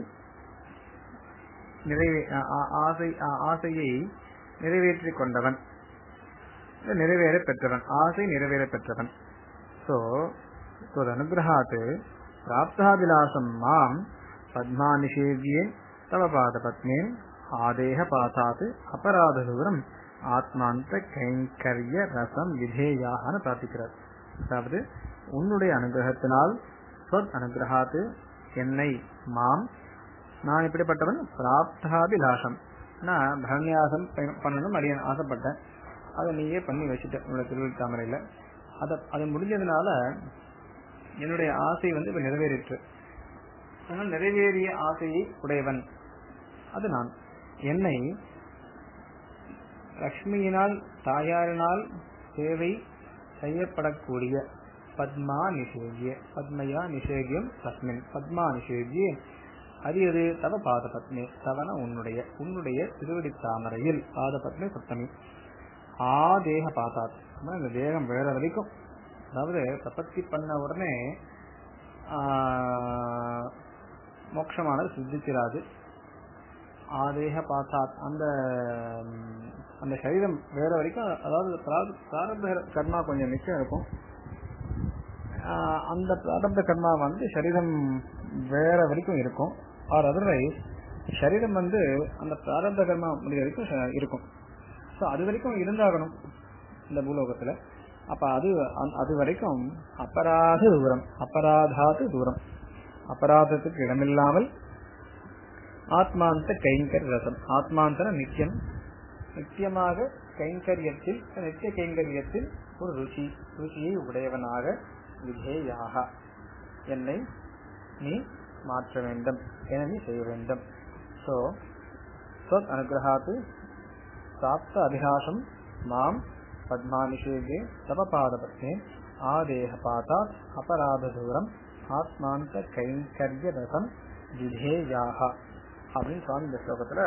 [SPEAKER 1] நிறைவே ஆசை ஆசையை நிறைவேற்றிக் கொண்டவன் நிறைவேற பெற்றவன் ஆசை நிறைவேற பெற்றவன் சோ அனுகிரகாத் பிராப்தாபிலாசம் மாம் பத்மா நிஷேவியே தவ பாத பத்மேன் ஆதேக பாசாத் அபராத தூரம் ஆத்மாந்த கைங்கரிய ரசம் விதேயாக பிரார்த்திக்கிறார் அதாவது உன்னுடைய அனுகிரகத்தினால் ஸ்வத் அனுகிரகாத்து என்னை மாம் நான் இப்படிப்பட்டவன் பிராப்தாபிலாஷம் நான் பரநியாசம் பண்ணணும் அடிய ஆசைப்பட்டேன் அதை நீயே பண்ணி வச்சுட்ட உன்னோட திருவள்ளி தாமரையில அத அது முடிஞ்சதுனால என்னுடைய ஆசை வந்து இப்ப நிறைவேறிற்று அதனால் நிறைவேறிய ஆசையை உடையவன் அது நான் என்னை லக்ஷ்மியினால் தாயாரினால் சேவை செய்யப்படக்கூடிய பத்மா நிஷேவிய பத்மயா நிஷேவியம் தஸ்மின் பத்மா நிஷேவியே அரியது தவ பாத பத்னி தவன உன்னுடைய உன்னுடைய திருவடி தாமரையில் பாத பத்னி சப்தமி ஆ தேக பாத்தாத் இந்த தேகம் வேற வரைக்கும் அதாவது தபத்தி பண்ண உடனே மோட்சமானது சித்திச்சிராது ஆதேக பாத்தாத் அந்த அந்த சரீரம் வேற வரைக்கும் அதாவது பிராரப்த கர்மா கொஞ்சம் மிச்சம் இருக்கும் அந்த பிராரப்த கர்மா வந்து சரீரம் வேற வரைக்கும் இருக்கும் ஆர் அதர்வைஸ் சரீரம் வந்து அந்த பிராரப்த கர்மா முடிய வரைக்கும் இருக்கும் ஸோ அது வரைக்கும் இருந்தாகணும் இந்த பூலோகத்துல அப்ப அது அது வரைக்கும் அபராத தூரம் அபராதாது தூரம் அபராதத்துக்கு இடமில்லாமல் ஆத்மாந்த கைங்கர் ரசம் ஆத்மாந்தன நித்தியம் நித்தியமாக கைங்கரியத்தில் நித்திய கைங்கரியத்தில் ஒரு ருச்சி ருச்சியை உடையவனாக விதேயாக என்னை நீ மாற்ற வேண்டும் என நீ செய்ய வேண்டும் சோ ஸ்வத் அனுகிரகாத்து பிராப்த அபிலாஷம் மாம் பத்மானிஷேகே தவபாதபத்னே ஆதேக பாதாத் அபராத தூரம் ஆத்மாந்த கைங்கரிய ரசம் விதேயாக அப்படின்னு சுவாமி இந்த ஸ்லோகத்துல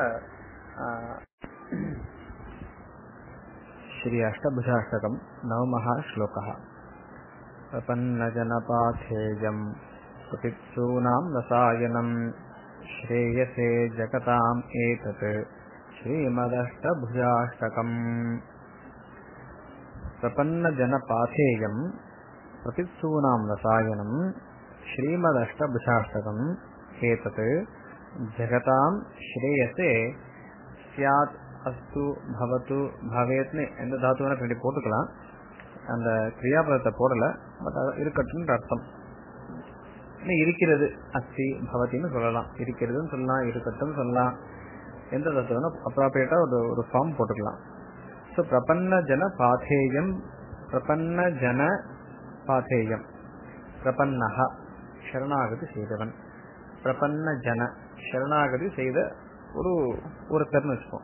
[SPEAKER 1] ஸ்ரீ அஷ்டபுஜாஷ்டகம் நவமஹா ஸ்லோகः प्रपन्नजनपाथेयम् सुपित्सूनाम् रसायनम् श्रेयसे जगताम् एतत् श्रीमदष्टभुजाष्टकम् प्रपन्नजनपाथेयम् प्रपित्सूनाम् रसायनम् श्रीमदष्टभुजाष्टकम् एतत् ஜெகதாம் ஸ்ரேயசே சியாத் அஸ்து பவத்து பவேத்னு எந்த தாத்துவனை பின்னாடி போட்டுக்கலாம் அந்த கிரியாபதத்தை போடல பட் இருக்கட்டும்ன்ற அர்த்தம் இன்னும் இருக்கிறது அஸ்தி பவதின்னு சொல்லலாம் இருக்கிறதுன்னு சொல்லலாம் இருக்கட்டும் சொல்லலாம் எந்த தத்துவம்னா அப்ராப்ரியேட்டா ஒரு ஒரு ஃபார்ம் போட்டுக்கலாம் ஸோ பிரபன்ன ஜன பாதேயம் பிரபன்ன ஜன பாதேயம் பிரபன்னஹா சரணாகதி செய்தவன் பிரபன்ன ஜன சரணாகதி செய்த ஒரு ஒருத்தர்னு வச்சுப்போம்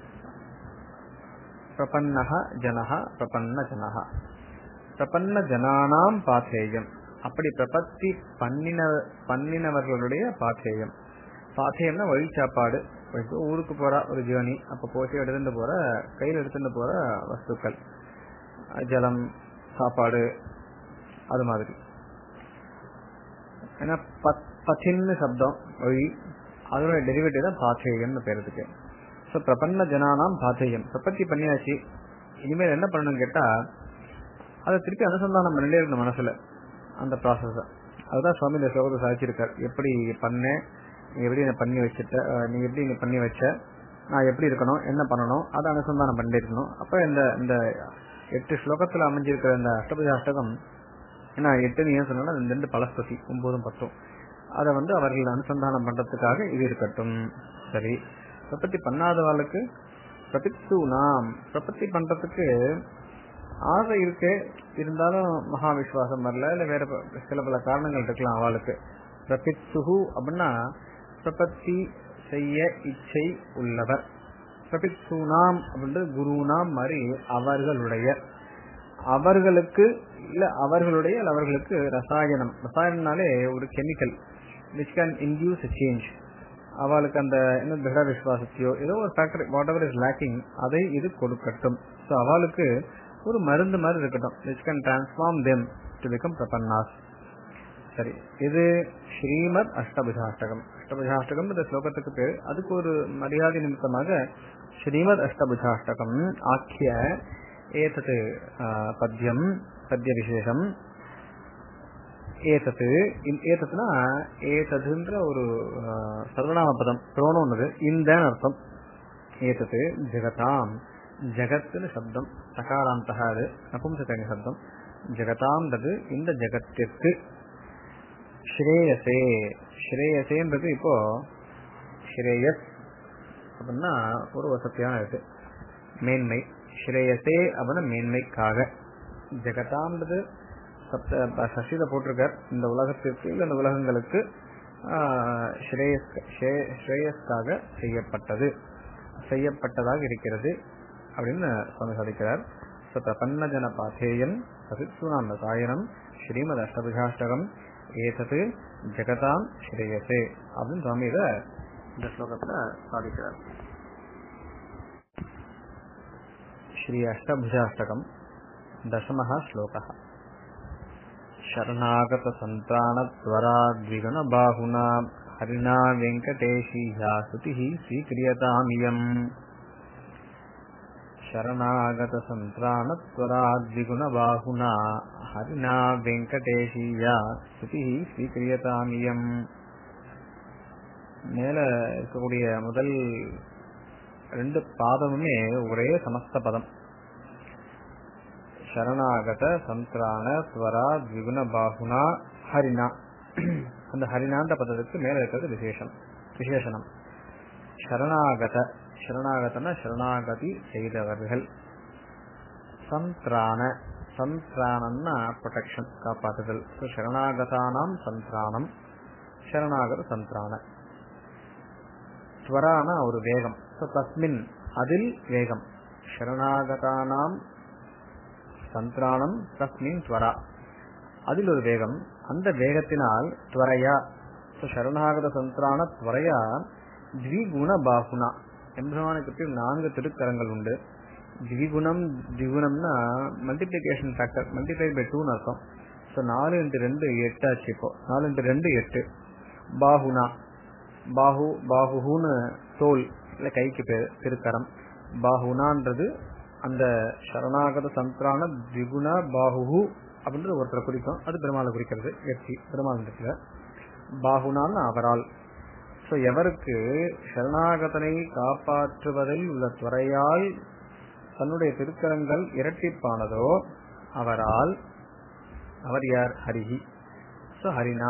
[SPEAKER 1] பிரபன்னஹ ஜனஹ பிரபன்ன ஜனஹ பிரபன்ன ஜனானாம் பாத்தேயம் அப்படி பிரபத்தி பண்ணின பண்ணினவர்களுடைய பாத்தேயம் பாத்தேயம்னா வழி சாப்பாடு இப்போ ஊருக்கு போற ஒரு ஜேர்னி அப்ப போட்டு எடுத்துட்டு போற கையில் எடுத்துட்டு போற வஸ்துக்கள் ஜலம் சாப்பாடு அது மாதிரி ஏன்னா பத்தின்னு சப்தம் வழி அதோட டெரிவேட்டிவ் தான் பாத்தேயம்னு பேருக்கு ஸோ பிரபன்ன ஜனானாம் பாத்தேயம் பிரபத்தி பண்ணியாச்சு இனிமேல் என்ன பண்ணணும்னு கேட்டா அதை திருப்பி அனுசந்தானம் பண்ணிட்டே இருக்கணும் மனசுல அந்த ப்ராசஸ் அதுதான் சுவாமி இந்த ஸ்லோகத்தை சாதிச்சிருக்கார் எப்படி பண்ணேன் நீ எப்படி என்ன பண்ணி வச்சுட்ட நீ எப்படி நீ பண்ணி வச்ச நான் எப்படி இருக்கணும் என்ன பண்ணணும் அதை அனுசந்தானம் பண்ணிட்டே இருக்கணும் அப்ப இந்த இந்த எட்டு ஸ்லோகத்துல அமைஞ்சிருக்கிற இந்த அஷ்டபதி அஷ்டகம் ஏன்னா எட்டு நீ ஏன் சொன்னா இந்த ரெண்டு பலஸ்பதி ஒன்பதும் பத்தும் அதை வந்து அவர்கள் அனுசந்தானம் பண்றதுக்காக இது இருக்கட்டும் சரி பிரபத்தி பண்ணாதவாளுக்கு பிரபித்து நாம் பிரபத்தி பண்றதுக்கு ஆசை இருக்கு இருந்தாலும் மகா விஸ்வாசம் வரல இல்ல வேற சில பல காரணங்கள் இருக்கலாம் அவளுக்கு பிரபித்துகு அப்படின்னா பிரபத்தி செய்ய இச்சை உள்ளவர் பிரபித்துனாம் அப்படின்றது குருநாம் மாதிரி அவர்களுடைய அவர்களுக்கு இல்ல அவர்களுடைய இல்ல அவர்களுக்கு ரசாயனம் ரசாயனம்னாலே ஒரு chemical which can induce change அவளுக்கு அந்த என்ன திட விசுவாசத்தையோ ஏதோ ஒரு factor whatever is lacking அதை இது கொடுக்கட்டும் ஸோ அவளுக்கு ஒரு மருந்து மாதிரி இருக்கட்டும் which can transform them to become பிரபன்னாஸ் சரி இது ஸ்ரீமத் அஷ்டபுஜாஷ்டகம் அஷ்டபுஜாஷ்டகம் இந்த ஸ்லோகத்துக்கு பேர் அதுக்கு ஒரு மரியாதை நிமித்தமாக ஸ்ரீமத் அஷ்டபுஜாஷ்டகம் ஆக்கிய ஏதத் பத்யம் பத்ய விசேஷம் ஏதத்து ஏதத்துனா ஏததுன்ற ஒரு சர்வநாம பதம் புரோணம்னது இந்த அர்த்தம் ஏதத்து ஜெகதாம் ஜெகத்துன்னு சப்தம் சகாராந்தக அது நபும்சகங்க சப்தம் ஜெகதாம்ன்றது இந்த ஜெகத்திற்கு ஸ்ரேயசே ஸ்ரேயசேன்றது இப்போ ஸ்ரேயஸ் அப்படின்னா ஒரு வசதியான இது மேன்மை ஸ்ரேயசே அப்படின்னா மேன்மைக்காக ஜெகதாம்ன்றது சப்த சசித போட்டிருக்கார் இந்த உலகத்திற்கு இல்ல இந்த உலகங்களுக்கு ஸ்ரேயஸ்காக செய்யப்பட்டது செய்யப்பட்டதாக இருக்கிறது அப்படின்னு சுவாமி சாதிக்கிறார் பிரபன்னஜன பாத்தேயம் சசித்சுனாம் ரசாயனம் ஸ்ரீமத் அஷ்டபுஜாஷ்டகம் ஏதது ஜெகதாம் ஸ்ரேயசே அப்படின்னு சுவாமி இத இந்த ஸ்லோகத்துல சாதிக்கிறார் ஸ்ரீ அஷ்டபுஜாஷ்டகம் दशमः श्लोकः शरणागतसन्त्राणत्वरा द्विगुणबाहुना हरिणा वेङ्कटेशीया स्तुतिः स्वीक्रियतामियम् शरणागतसन्त्राणत्वरा द्विगुणबाहुना हरिणा वेङ्कटेशीया स्तुतिः स्वीक्रियतामियम् மேல இருக்கக்கூடிய முதல் ரெண்டு பாதமுமே ஒரே சமஸ்த பதம் சரணாகத சந்திரான ஸ்வரா திகுண பாகுனா ஹரிணா அந்த ஹரிணான்ற பதத்துக்கு மேல இருக்கிறது விசேஷம் விசேஷனம் சரணாகத சரணாகதன சரணாகதி செய்தவர்கள் சந்திரான சந்திரானம்னா ப்ரொடெக்ஷன் காப்பாற்றுதல் சரணாகதானாம் சந்திரானம் சரணாகத சந்திரான ஸ்வரான ஒரு வேகம் தஸ்மின் அதில் வேகம் சரணாகதானாம் சந்திரானம் தஸ்மின் துவரா அதில் ஒரு வேகம் அந்த வேகத்தினால் துவரையா சரணாகத சந்திரான துவரையா த்விகுண பாகுனா எம்பெருமானுக்கு நான்கு திருக்கரங்கள் உண்டு த்விகுணம் த்விகுணம்னா மல்டிபிளிகேஷன் ஃபேக்டர் மல்டிப்ளை பை டூன்னு அர்த்தம் ஸோ நாலு இன்ட்டு ரெண்டு எட்டு ஆச்சு இப்போ நாலு இன்ட்டு ரெண்டு எட்டு பாகுனா பாஹு பாகுன்னு தோல் இல்லை கைக்கு பேர் திருக்கரம் பாகுனான்றது அந்த சரணாகத சந்திரான திகுண பாஹு அப்படின்றது ஒருத்தரை குறிக்கும் அது பெருமாளை குறிக்கிறது எட்டி பெருமாள் இடத்துல பாகுனான்னு அவரால் ஸோ எவருக்கு சரணாகதனை காப்பாற்றுவதில் உள்ள துறையால் தன்னுடைய திருக்கரங்கள் இரட்டிப்பானதோ அவரால் அவர் யார் ஹரிஹி ஸோ ஹரினா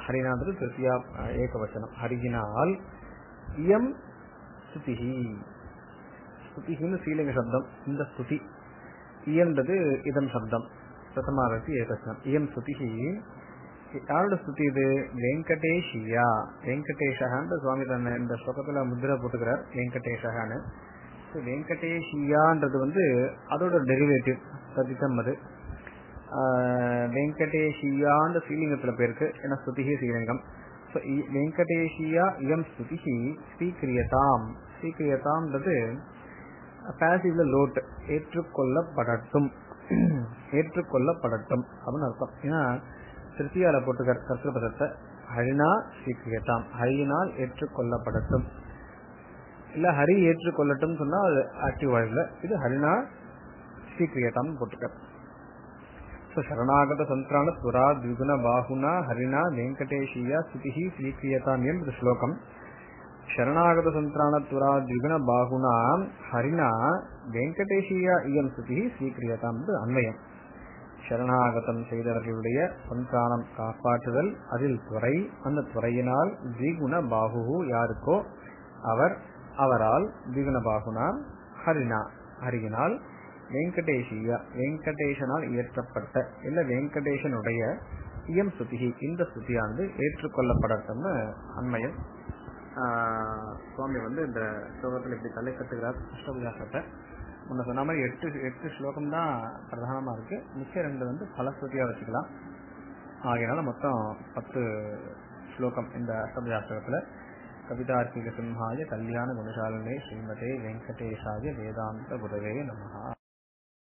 [SPEAKER 1] ஹரினான்றது திருத்தியா அஹ், ஏகவச்சனம் ஹரியினால் இயம் ஸ்துதிஹி ஸ்துதிஹின்னு ஸ்ரீலிங்க சப்தம் இந்த ஸ்துதி இயன்றது இதம் சப்தம் பிரதமாவதி ஏகவச்சனம் இயம் ஸ்துதிஹி யாரோட ஸ்துதி இது வெங்கடேஷியா வெங்கடேஷகான்னு சுவாமி தன்னை இந்த ஸ்லோகத்துல முத்திரை போட்டுக்கிறார் வெங்கடேஷகான்னு So, வெங்கடேஷியான்றது வந்து அதோட டெரிவேட்டிவ் சதித்தம் அது ஆஹ், வெங்கடேஷியான்ற ஸ்ரீலிங்கத்துல பேருக்கு ஏன்னா ஸ்துதிஹி ஸ்ரீலிங்கம் ஸோ வெங்கடேஷியா இயம் ஸ்துதிஹி ஸ்ரீகிரியதாம் ஸ்ரீகிரியதாம்ன்றது பாசிவ்ல லோட் ஏற்றுக்கொள்ளப்படட்டும் ஏற்றுக்கொள்ளப்படட்டும் அப்படின்னு அர்த்தம் ஏன்னா திருத்தியால போட்டுக்கார் கர்த்தபதத்தை ஹரினா ஸ்ரீகிரியதாம் ஹரியினால் ஏற்றுக்கொள்ளப்படட்டும் இல்ல ஹரி ஏற்றுக்கொள்ளட்டும் சொன்னா அது ஆக்டிவ் வாய்ஸ்ல இது ஹரினா ஸ்ரீகிரியதாம் போட்டுக்கார் ஸோ சரணாகத சந்திரான துரா த்விகுண பாகுனா ஹரினா வெங்கடேஷியா ஸ்துதிஹி ஸ்ரீகிரியதாம் என்பது ஸ்லோகம் ಶರಣಾಗತ ಸಂತ್ರಾಣತ್ವರ ದ್ವಿಗುಣ ಬಾಹುನ ಹರಿನ வெங்கடேஷிய இயம் ஸ்துதி ஸ்வீகிரியதாம் என்று அன்வயம் சரணாகதம் செய்தவர்களுடைய சந்தானம் காப்பாற்றுதல் அதில் துறை அந்த துறையினால் திகுண பாகு யாருக்கோ அவர் அவரால் திகுண பாகுனா ஹரினா ஹரியினால் வெங்கடேஷிய வெங்கடேஷனால் இயற்றப்பட்ட இல்ல வெங்கடேஷனுடைய இயம் ஸ்துதி இந்த ஸ்துதியானது ஏற்றுக்கொள்ளப்படட்டும்னு அன்மயம் ஆஹ் சுவாமி வந்து இந்த ஸ்லோகத்தில் இப்படி தலை கட்டுகிறார் அஷ்டபுஜாசத்தை முன்ன சொன்ன மாதிரி எட்டு எட்டு ஸ்லோகம் தான் பிரதானமா இருக்கு மிச்ச ரெண்டு வந்து பலஸ்ருதியா வச்சுக்கலாம் ஆகையினால மொத்தம் பத்து ஸ்லோகம் இந்த அஷ்டபுஜாசகத்துல கவிதார்க்கிக சிம்ஹாய கல்யாண குணசாலினே ஸ்ரீமதே வெங்கடேஷாய வேதாந்த குரவே நமஹா